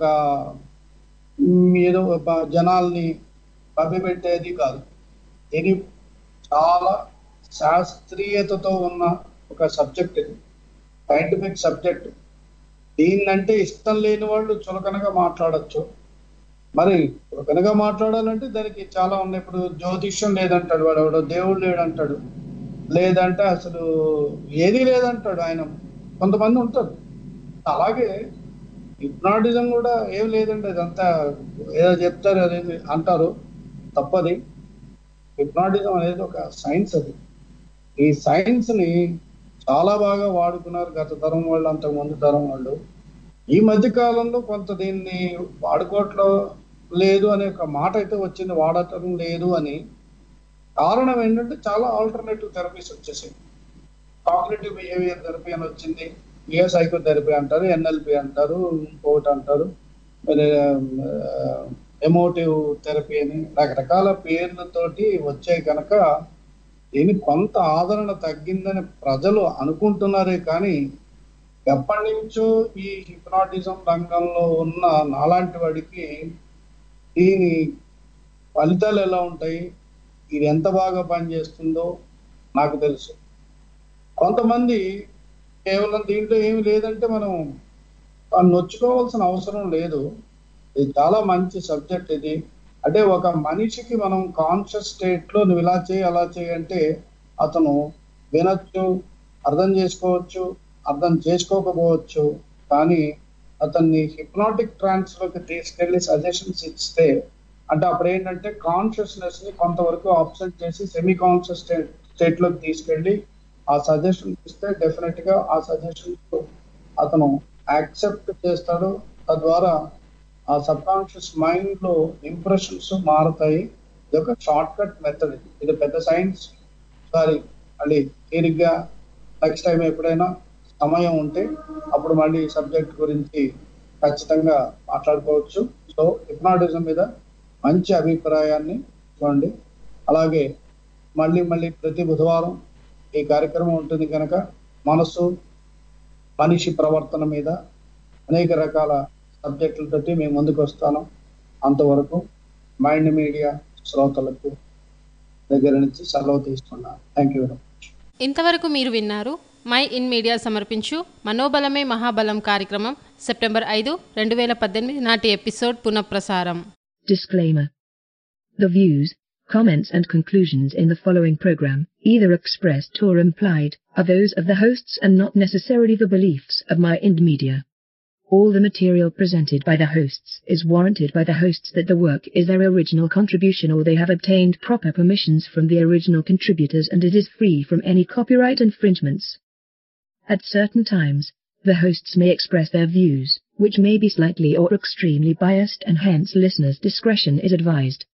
మ్, ఏదో ఒక జనాల్ని మభ్యపెట్టేది కాదు ఇది చాలా శాస్త్రీయతతో ఉన్న ఒక సబ్జెక్ట్ ఇది సైంటిఫిక్ సబ్జెక్ట్ దీన్నంటే ఇష్టం లేని వాళ్ళు చులకనగా మాట్లాడొచ్చు మరి చులకనగా మాట్లాడాలంటే దానికి చాలా ఉన్నాయి ఇప్పుడు జ్యోతిష్యం లేదంటాడు వాడు ఎవడో దేవుడు లేడంటాడు లేదంటే అసలు ఏది లేదంటాడు ఆయన కొంతమంది ఉంటారు అలాగే హిప్నాటిజం కూడా ఏం లేదండి అదంతా ఏదో చెప్తారు అది అంటారు తప్పది హిప్నాటిజం అనేది ఒక సైన్స్ అది ఈ సైన్స్ ని చాలా బాగా వాడుకున్నారు గత తరం వాళ్ళు అంతకు ముందు తరం వాళ్ళు ఈ మధ్య కాలంలో కొంత దీన్ని వాడుకోవట్లో లేదు అనే ఒక మాట అయితే వచ్చింది వాడటం లేదు అని కారణం ఏంటంటే చాలా ఆల్టర్నేటివ్ థెరపీస్ వచ్చేసాయి కాగ్నేటివ్ బిహేవియర్ థెరపీ అని వచ్చింది ఏ సైకోథెరపీ అంటారు ఎన్ఎల్పి అంటారు ఇంకోటి అంటారు ఎమోటివ్ థెరపీ అని రకరకాల పేర్లతోటి వచ్చాయి కనుక దీని కొంత ఆదరణ తగ్గిందని ప్రజలు అనుకుంటున్నారే కానీ ఎప్పటి నుంచో ఈ హిప్నాటిజం రంగంలో ఉన్న నాలాంటి వాడికి దీని ఫలితాలు ఎలా ఉంటాయి ఇది ఎంత బాగా పనిచేస్తుందో నాకు తెలుసు కొంతమంది కేవలం దీంట్లో ఏమి లేదంటే మనం ఆ నొచ్చుకోవాల్సిన అవసరం లేదు ఇది చాలా మంచి సబ్జెక్ట్ ఇది అంటే ఒక మనిషికి మనం కాన్షియస్ స్టేట్ లో నువ్వు ఇలా చేయి అలా చేయి అంటే అతను వినొచ్చు అర్థం చేసుకోవచ్చు అర్థం చేసుకోకపోవచ్చు కానీ అతన్ని హిప్నాటిక్ ట్రాన్స్ లోకి తీసుకెళ్లి సజెషన్స్ ఇస్తే అంటే అప్పుడు ఏంటంటే కాన్షియస్నెస్ ని కొంతవరకు ఆబ్సెంట్ చేసి సెమీ కాన్షియస్ స్టేట్ లోకి తీసుకెళ్లి ఆ సజెషన్ ఇస్తే డెఫినెట్ గా ఆ సజెషన్ అతను యాక్సెప్ట్ చేస్తాడు తద్వారా ఆ సబ్ కాన్షియస్ మైండ్ లో ఇంప్రెషన్స్ మారుతాయి ఇది ఒక షార్ట్ కట్ మెథడ్ ఇది ఇది పెద్ద సైన్స్ సారీ మళ్ళీ తీరిగ్గా నెక్స్ట్ టైం ఎప్పుడైనా సమయం ఉంటే అప్పుడు మళ్ళీ ఈ సబ్జెక్ట్ గురించి ఖచ్చితంగా మాట్లాడుకోవచ్చు సో హిప్నాటిజం మీద మంచి అభిప్రాయాన్ని చూడండి అలాగే మళ్ళీ మళ్ళీ ప్రతి బుధవారం ఈ కార్యక్రమం ఉంటుంది కనుక మనసు మనిషి ప్రవర్తన మీద అనేక రకాల సబ్జెక్టులతోటి మేము ముందుకు వస్తాను అంతవరకు మైండ్ మీడియా శ్రోతలకు దగ్గర నుంచి సెలవు తీసుకున్నాను థ్యాంక్ యూ వెరీ మచ్ ఇంతవరకు మీరు విన్నారు మై ఇన్ మీడియా సమర్పించు మనోబలమే మహాబలం కార్యక్రమం సెప్టెంబర్ ఐదు రెండు వేల పద్దెనిమిది నాటి ఎపిసోడ్ పునఃప్రసారం Disclaimer. The views, comments and conclusions in the following program, either expressed or implied, are those of the hosts and not necessarily the beliefs of my Ind Media. All the material presented by the hosts is warranted by the hosts that the work is their original contribution or they have obtained proper permissions from the original contributors and it is free from any copyright infringements. At certain times, the hosts may express their views, which may be slightly or extremely biased and hence listeners' discretion is advised.